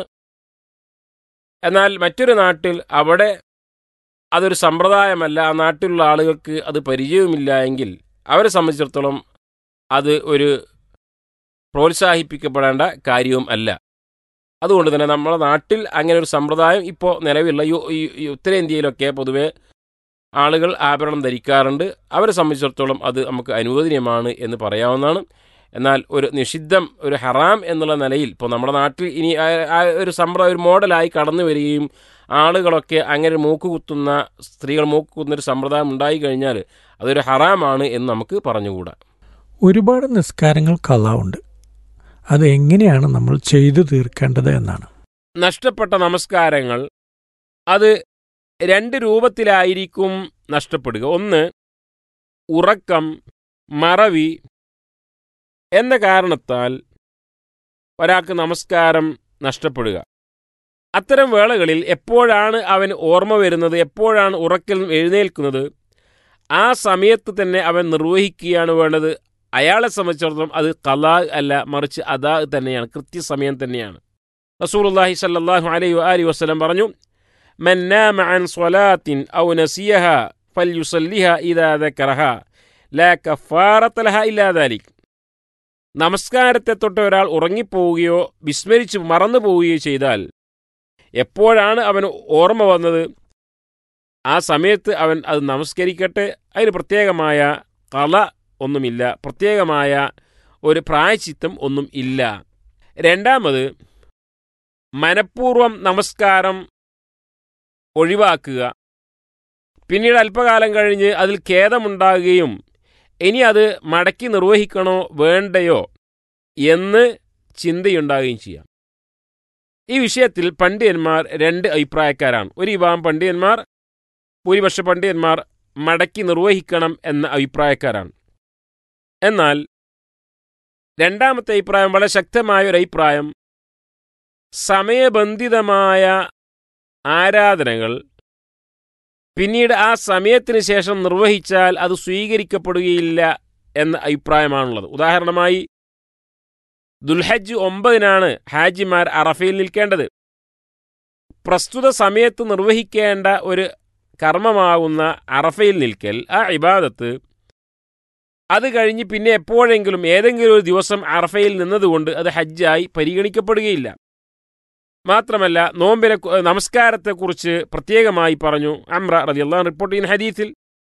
[SPEAKER 12] എന്നാൽ മറ്റൊരു നാട്ടിൽ അവിടെ അതൊരു സമ്പ്രദായമല്ല ആ നാട്ടിലുള്ള ആളുകൾക്ക് അത് പരിചയവുമില്ല എങ്കിൽ അവരെ സംബന്ധിച്ചിടത്തോളം അത് ഒരു പ്രോത്സാഹിപ്പിക്കപ്പെടേണ്ട കാര്യവും അല്ല അതുകൊണ്ട് തന്നെ നമ്മുടെ നാട്ടിൽ അങ്ങനെ ഒരു സമ്പ്രദായം ഇപ്പോൾ നിലവിലുള്ള ഈ ഉത്തരേന്ത്യയിലൊക്കെ പൊതുവെ ആളുകൾ ആഭരണം ധരിക്കാറുണ്ട് അവരെ സംബന്ധിച്ചിടത്തോളം അത് നമുക്ക് അനുവദനീയമാണ് എന്ന് പറയാവുന്നതാണ് എന്നാൽ ഒരു നിഷിദ്ധം ഒരു ഹറാം എന്നുള്ള നിലയിൽ ഇപ്പോൾ നമ്മുടെ നാട്ടിൽ ഇനി ആ ഒരു സമ്പ്രദായം ഒരു മോഡലായി കടന്നു വരികയും ആളുകളൊക്കെ അങ്ങനെ മൂക്ക് കുത്തുന്ന സ്ത്രീകൾ മൂക്ക് കുത്തുന്ന ഒരു സമ്പ്രദായം ഉണ്ടായി കഴിഞ്ഞാൽ അതൊരു ഹറാമാണ് എന്ന് നമുക്ക് പറഞ്ഞുകൂടാ
[SPEAKER 10] ഒരുപാട് നിസ്കാരങ്ങൾ കള്ളാവുണ്ട് അത് എങ്ങനെയാണ് നമ്മൾ ചെയ്തു തീർക്കേണ്ടത് എന്നാണ്
[SPEAKER 12] നഷ്ടപ്പെട്ട നമസ്കാരങ്ങൾ അത് രണ്ട് രൂപത്തിലായിരിക്കും നഷ്ടപ്പെടുക ഒന്ന് ഉറക്കം മറവി എന്ന കാരണത്താൽ ഒരാൾക്ക് നമസ്കാരം നഷ്ടപ്പെടുക അത്തരം വേളകളിൽ എപ്പോഴാണ് അവൻ ഓർമ്മ വരുന്നത് എപ്പോഴാണ് ഉറക്കിൽ നിന്ന് എഴുന്നേൽക്കുന്നത് ആ സമയത്ത് തന്നെ അവൻ നിർവഹിക്കുകയാണ് വേണ്ടത് അയാളെ സംബന്ധിച്ചിടത്തോളം അത് കലാ അല്ല മറിച്ച് അതാ തന്നെയാണ് കൃത്യസമയം തന്നെയാണ് റസൂലുള്ളാഹി സല്ലല്ലാഹു അലൈഹി വആലിഹി വസല്ലം പറഞ്ഞു മൻ നാമ അൻ സ്വലാത്തിൻ ഔ നസിയഹ ഫൽയുസല്ലിഹ ഇദാ ദക്കറഹ ലാ കഫാറത ലഹ ഇല്ലാ ദാലിക് നമസ്കാരത്തെ തൊട്ട് ഒരാൾ ഉറങ്ങിപ്പോവുകയോ വിസ്മരിച്ച് മറന്നു പോവുകയോ ചെയ്താൽ എപ്പോഴാണ് അവന് ഓർമ്മ വന്നത് ആ സമയത്ത് അവൻ അത് നമസ്കരിക്കട്ടെ അതിന് പ്രത്യേകമായ കല ഒന്നുമില്ല പ്രത്യേകമായ ഒരു പ്രായച്ചിത്തം ഒന്നും ഇല്ല രണ്ടാമത് മനഃപൂർവം നമസ്കാരം ഒഴിവാക്കുക പിന്നീട് അല്പകാലം കഴിഞ്ഞ് അതിൽ ഖേദമുണ്ടാകുകയും ഇനി അത് മടക്കി നിർവഹിക്കണോ വേണ്ടയോ എന്ന് ചിന്തയുണ്ടാകുകയും ചെയ്യാം ഈ വിഷയത്തിൽ പണ്ഡിതന്മാർ രണ്ട് അഭിപ്രായക്കാരാണ് ഒരു വിഭാഗം പണ്ഡിതന്മാർ ഭൂരിപക്ഷ പണ്ഡിതന്മാർ മടക്കി നിർവഹിക്കണം എന്ന അഭിപ്രായക്കാരാണ് എന്നാൽ രണ്ടാമത്തെ അഭിപ്രായം വളരെ ശക്തമായ ഒരു അഭിപ്രായം സമയബന്ധിതമായ ആരാധനകൾ പിന്നീട് ആ സമയത്തിന് ശേഷം നിർവഹിച്ചാൽ അത് സ്വീകരിക്കപ്പെടുകയില്ല എന്ന അഭിപ്രായമാണുള്ളത് ഉദാഹരണമായി ദുൽഹജ്ജ് ഒമ്പതിനാണ് ഹാജിമാർ അറഫയിൽ നിൽക്കേണ്ടത് പ്രസ്തുത സമയത്ത് നിർവഹിക്കേണ്ട ഒരു കർമ്മമാകുന്ന അറഫയിൽ നിൽക്കൽ ആ ഇബാദത്ത് അത് കഴിഞ്ഞ് പിന്നെ എപ്പോഴെങ്കിലും ഏതെങ്കിലും ഒരു ദിവസം അറഫയിൽ നിന്നതുകൊണ്ട് അത് ഹജ്ജായി പരിഗണിക്കപ്പെടുകയില്ല മാത്രമല്ല നോമ്പിനെ നമസ്കാരത്തെക്കുറിച്ച് പ്രത്യേകമായി പറഞ്ഞു അമ്ര റതി അള്ളാഹ് റിപ്പോർട്ട് ചെയ്യുന്ന ഹദീത്തിൽ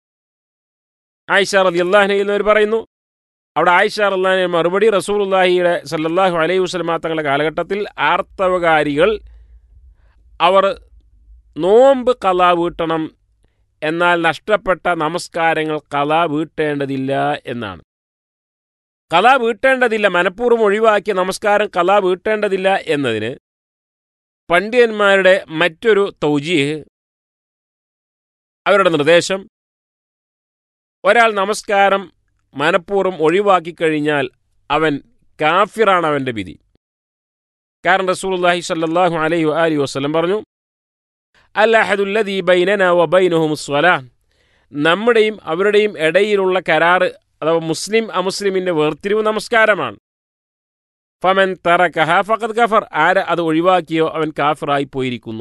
[SPEAKER 12] ആയിഷ റതി അള്ളാഹിനയിൽ നിന്നവർ പറയുന്നു അവിടെ ആയിഷ അള്ളാഹിനെ മറുപടി റസൂലുല്ലാഹിയുടെ സല്ലല്ലാഹു അലൈഹി വസ്ലമാ തങ്ങളുടെ കാലഘട്ടത്തിൽ ആർത്തവകാരികൾ അവർ നോമ്പ് കല വീട്ടണം എന്നാൽ നഷ്ടപ്പെട്ട നമസ്കാരങ്ങൾ കല വീട്ടേണ്ടതില്ല എന്നാണ് കല വീട്ടേണ്ടതില്ല മനഃപൂർവ്വം ഒഴിവാക്കിയ നമസ്കാരം കല വീട്ടേണ്ടതില്ല എന്നതിന് പണ്ഡിതന്മാരുടെ മറ്റൊരു തൗജീഹ് അവരുടെ നിർദ്ദേശം ഒരാൾ നമസ്കാരം മനഃപൂർവ്വം ഒഴിവാക്കി കഴിഞ്ഞാൽ അവൻ കാഫിറാണ് അവൻ്റെ വിധി കാരണം റസൂലുള്ളാഹി സല്ലല്ലാഹു അലൈഹി അലൈഹി വസല്ലം പറഞ്ഞു അല്ലഹദുല്ലദീ ബൈനന വബൈനഹും സ്വലാ നമ്മുടെയും അവരുടെയും ഇടയിലുള്ള കരാറ് അഥവാ മുസ്ലിം അമുസ്ലിമിൻ്റെ വേർതിരിവ് നമസ്കാരമാണ് ഫമൻ തറക്കഹ ഫഖദ് കഫർ ആര് അത് ഒഴിവാക്കിയോ അവൻ കാഫിറായി പോയിരിക്കുന്നു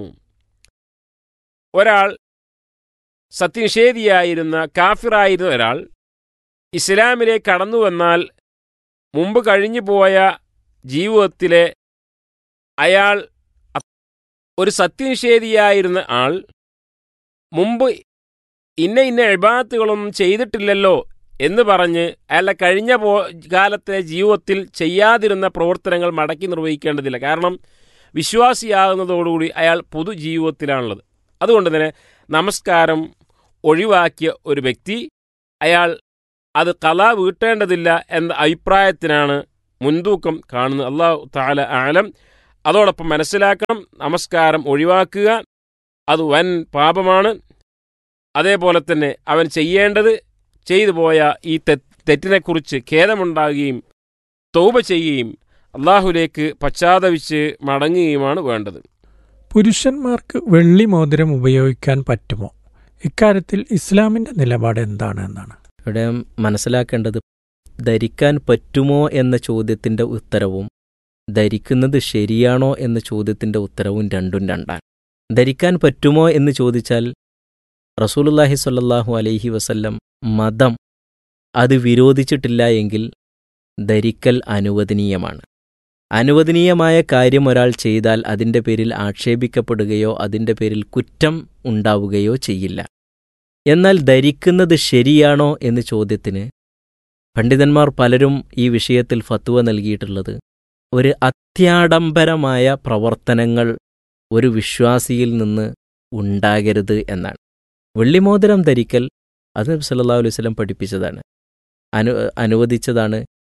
[SPEAKER 12] ഒരാൾ സത്യനിഷേധിയായിരുന്ന കാഫിറായിരുന്ന ഒരാൾ ഇസ്ലാമിലേക്ക് കടന്നു വന്നാൽ മുമ്പ് കഴിഞ്ഞു പോയ ജീവിതത്തിലെ അയാൾ ഒരു സത്യനിഷേധിയായിരുന്ന ആൾ മുമ്പ് ഇന്ന ഇന്ന എഴുപാത്തുകളൊന്നും ചെയ്തിട്ടില്ലല്ലോ എന്ന് പറഞ്ഞ് അയാളുടെ കഴിഞ്ഞ പോ കാലത്തെ ജീവിതത്തിൽ ചെയ്യാതിരുന്ന പ്രവർത്തനങ്ങൾ മടക്കി നിർവഹിക്കേണ്ടതില്ല കാരണം വിശ്വാസിയാകുന്നതോടുകൂടി അയാൾ പൊതുജീവിതത്തിലാണുള്ളത് അതുകൊണ്ട് തന്നെ നമസ്കാരം ഒഴിവാക്കിയ ഒരു വ്യക്തി അയാൾ അത് കല വീട്ടേണ്ടതില്ല എന്ന അഭിപ്രായത്തിനാണ് മുൻതൂക്കം കാണുന്നത് അള്ളാഹു താല ആലം അതോടൊപ്പം മനസ്സിലാക്കണം നമസ്കാരം ഒഴിവാക്കുക അത് വൻ പാപമാണ് അതേപോലെ തന്നെ അവൻ ചെയ്യേണ്ടത് ചെയ്തു പോയ ഈ തെറ്റിനെക്കുറിച്ച് ഖേദമുണ്ടാകുകയും തൗബ ചെയ്യുകയും അള്ളാഹുലേക്ക് പശ്ചാത്തപിച്ച് മടങ്ങുകയുമാണ് വേണ്ടത്
[SPEAKER 10] പുരുഷന്മാർക്ക് വെള്ളി മോതിരം ഉപയോഗിക്കാൻ പറ്റുമോ ഇക്കാര്യത്തിൽ ഇസ്ലാമിന്റെ നിലപാട് എന്താണ് എന്നാണ്
[SPEAKER 11] ഇവിടെ മനസ്സിലാക്കേണ്ടത് ധരിക്കാൻ പറ്റുമോ എന്ന ചോദ്യത്തിൻ്റെ ഉത്തരവും ധരിക്കുന്നത് ശരിയാണോ എന്ന ചോദ്യത്തിൻ്റെ ഉത്തരവും രണ്ടും രണ്ടാണ് ധരിക്കാൻ പറ്റുമോ എന്ന് ചോദിച്ചാൽ റസൂലുല്ലാഹി സ്വല്ലല്ലാഹു അലൈഹി വസല്ലം മതം അത് വിരോധിച്ചിട്ടില്ല എങ്കിൽ ധരിക്കൽ അനുവദനീയമാണ് അനുവദനീയമായ കാര്യം ഒരാൾ ചെയ്താൽ അതിൻ്റെ പേരിൽ ആക്ഷേപിക്കപ്പെടുകയോ അതിൻ്റെ പേരിൽ കുറ്റം ഉണ്ടാവുകയോ ചെയ്യില്ല എന്നാൽ ധരിക്കുന്നത് ശരിയാണോ എന്ന ചോദ്യത്തിന് പണ്ഡിതന്മാർ പലരും ഈ വിഷയത്തിൽ ഫത്വ നൽകിയിട്ടുള്ളത് ഒരു അത്യാഡംബരമായ പ്രവർത്തനങ്ങൾ ഒരു വിശ്വാസിയിൽ നിന്ന് ഉണ്ടാകരുത് എന്നാണ് വെള്ളിമോതിരം ധരിക്കൽ അത് നബി സല്ലല്ലാഹു അലൈഹി വസല്ലം പഠിപ്പിച്ചതാണ് അനു അനുവദിച്ചതാണ്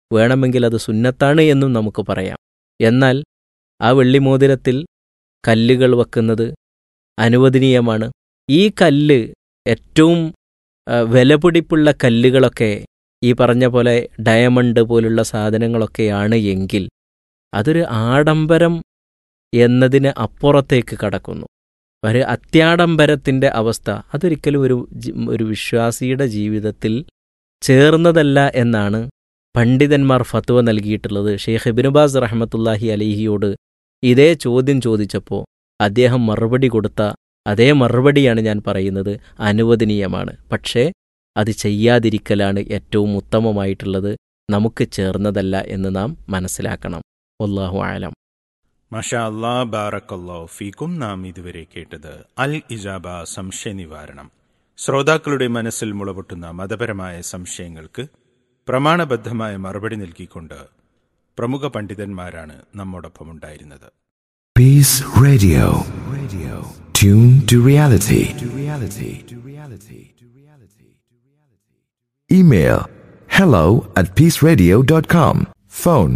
[SPEAKER 11] വേണമെങ്കിൽ അത് സുന്നത്താണ് എന്നും നമുക്ക് പറയാം എന്നാൽ ആ വെള്ളിമോതിരത്തിൽ കല്ലുകൾ വെക്കുന്നത് അനുവദനീയമാണ് ഈ കല്ല് ഏറ്റവും ആ, വിലപിടിപ്പുള്ള കല്ലുകളൊക്കെ ഈ പറഞ്ഞ പോലെ ഡയമണ്ട് പോലുള്ള സാധനങ്ങളൊക്കെയാണ് എങ്കിൽ അതൊരു ആഡംബരം എന്നതിന് അപ്പുറത്തേക്ക് കടക്കുന്നു ഒരു അത്യാഡംബരത്തിൻ്റെ അവസ്ഥ അതൊരിക്കലും ഒരു ജി- ഒരു വിശ്വാസിയുടെ ജീവിതത്തിൽ ചേർന്നതല്ല എന്നാണ് പണ്ഡിതന്മാർ ഫത്വ നൽകിയിട്ടുള്ളത് ഷെയ്ഖ് ഇബിനുബാസ് റഹ്മത്തുല്ലാഹി അലിഹിയോട് ഇതേ ചോദ്യം ചോദിച്ചപ്പോൾ അദ്ദേഹം മറുപടി കൊടുത്ത അതേ മറുപടിയാണ് ഞാൻ പറയുന്നത് അനുവദനീയമാണ് പക്ഷേ അത് ചെയ്യാതിരിക്കലാണ് ഏറ്റവും ഉത്തമമായിട്ടുള്ളത് നമുക്ക് ചേർന്നതല്ല എന്ന് നാം മനസ്സിലാക്കണം വല്ലാഹു ആലം
[SPEAKER 9] മഷാ അല്ലാ ബാറക്കല്ലോ ഫീക്കും നാം ഇതുവരെ കേട്ടത് അൽ ഇജാബ സംശയ നിവാരണം ശ്രോതാക്കളുടെ മനസ്സിൽ മുളപൊട്ടുന്ന മതപരമായ സംശയങ്ങൾക്ക് പ്രമാണബദ്ധമായ മറുപടി നൽകിക്കൊണ്ട് പ്രമുഖ പണ്ഡിതന്മാരാണ് നമ്മോടൊപ്പം ഉണ്ടായിരുന്നത്
[SPEAKER 13] Peace Radio. Radio. Tune to reality. To reality. To reality. To reality. Email hello at peaceradio.com. Phone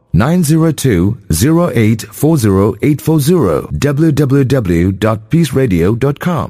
[SPEAKER 13] 902-0840840 www.peaceradio.com.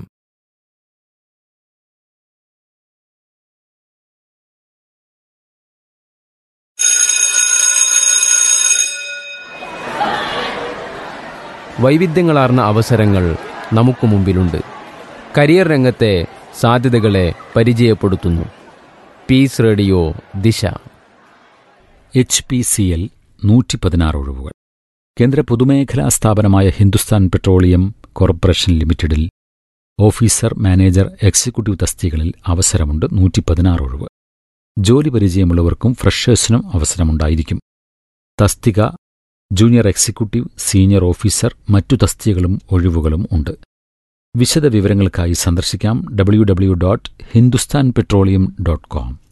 [SPEAKER 14] വൈവിധ്യങ്ങളാർന്ന അവസരങ്ങൾ നമുക്ക് മുമ്പിലുണ്ട് കരിയർ രംഗത്തെ സാധ്യതകളെ പരിചയപ്പെടുത്തുന്നു peace radio Disha
[SPEAKER 1] H P C L നൂറ്റി പതിനാറ് ഒഴിവുകൾ കേന്ദ്ര പൊതുമേഖലാ സ്ഥാപനമായ ഹിന്ദുസ്ഥാൻ പെട്രോളിയം കോർപ്പറേഷൻ ലിമിറ്റഡിൽ ഓഫീസർ മാനേജർ എക്സിക്യൂട്ടീവ് തസ്തികകളിൽ അവസരമുണ്ട് നൂറ്റി പതിനാറ് ഒഴിവ് ജോലി പരിചയമുള്ളവർക്കും ഫ്രഷേഴ്സിനും അവസരമുണ്ടായിരിക്കും തസ്തിക ജൂനിയർ എക്സിക്യൂട്ടീവ് സീനിയർ ഓഫീസർ മറ്റു തസ്തികകളും ഒഴിവുകളും ഉണ്ട് വിശദ വിവരങ്ങൾക്കായി സന്ദർശിക്കാം W W dot Hindustan petroleum dot com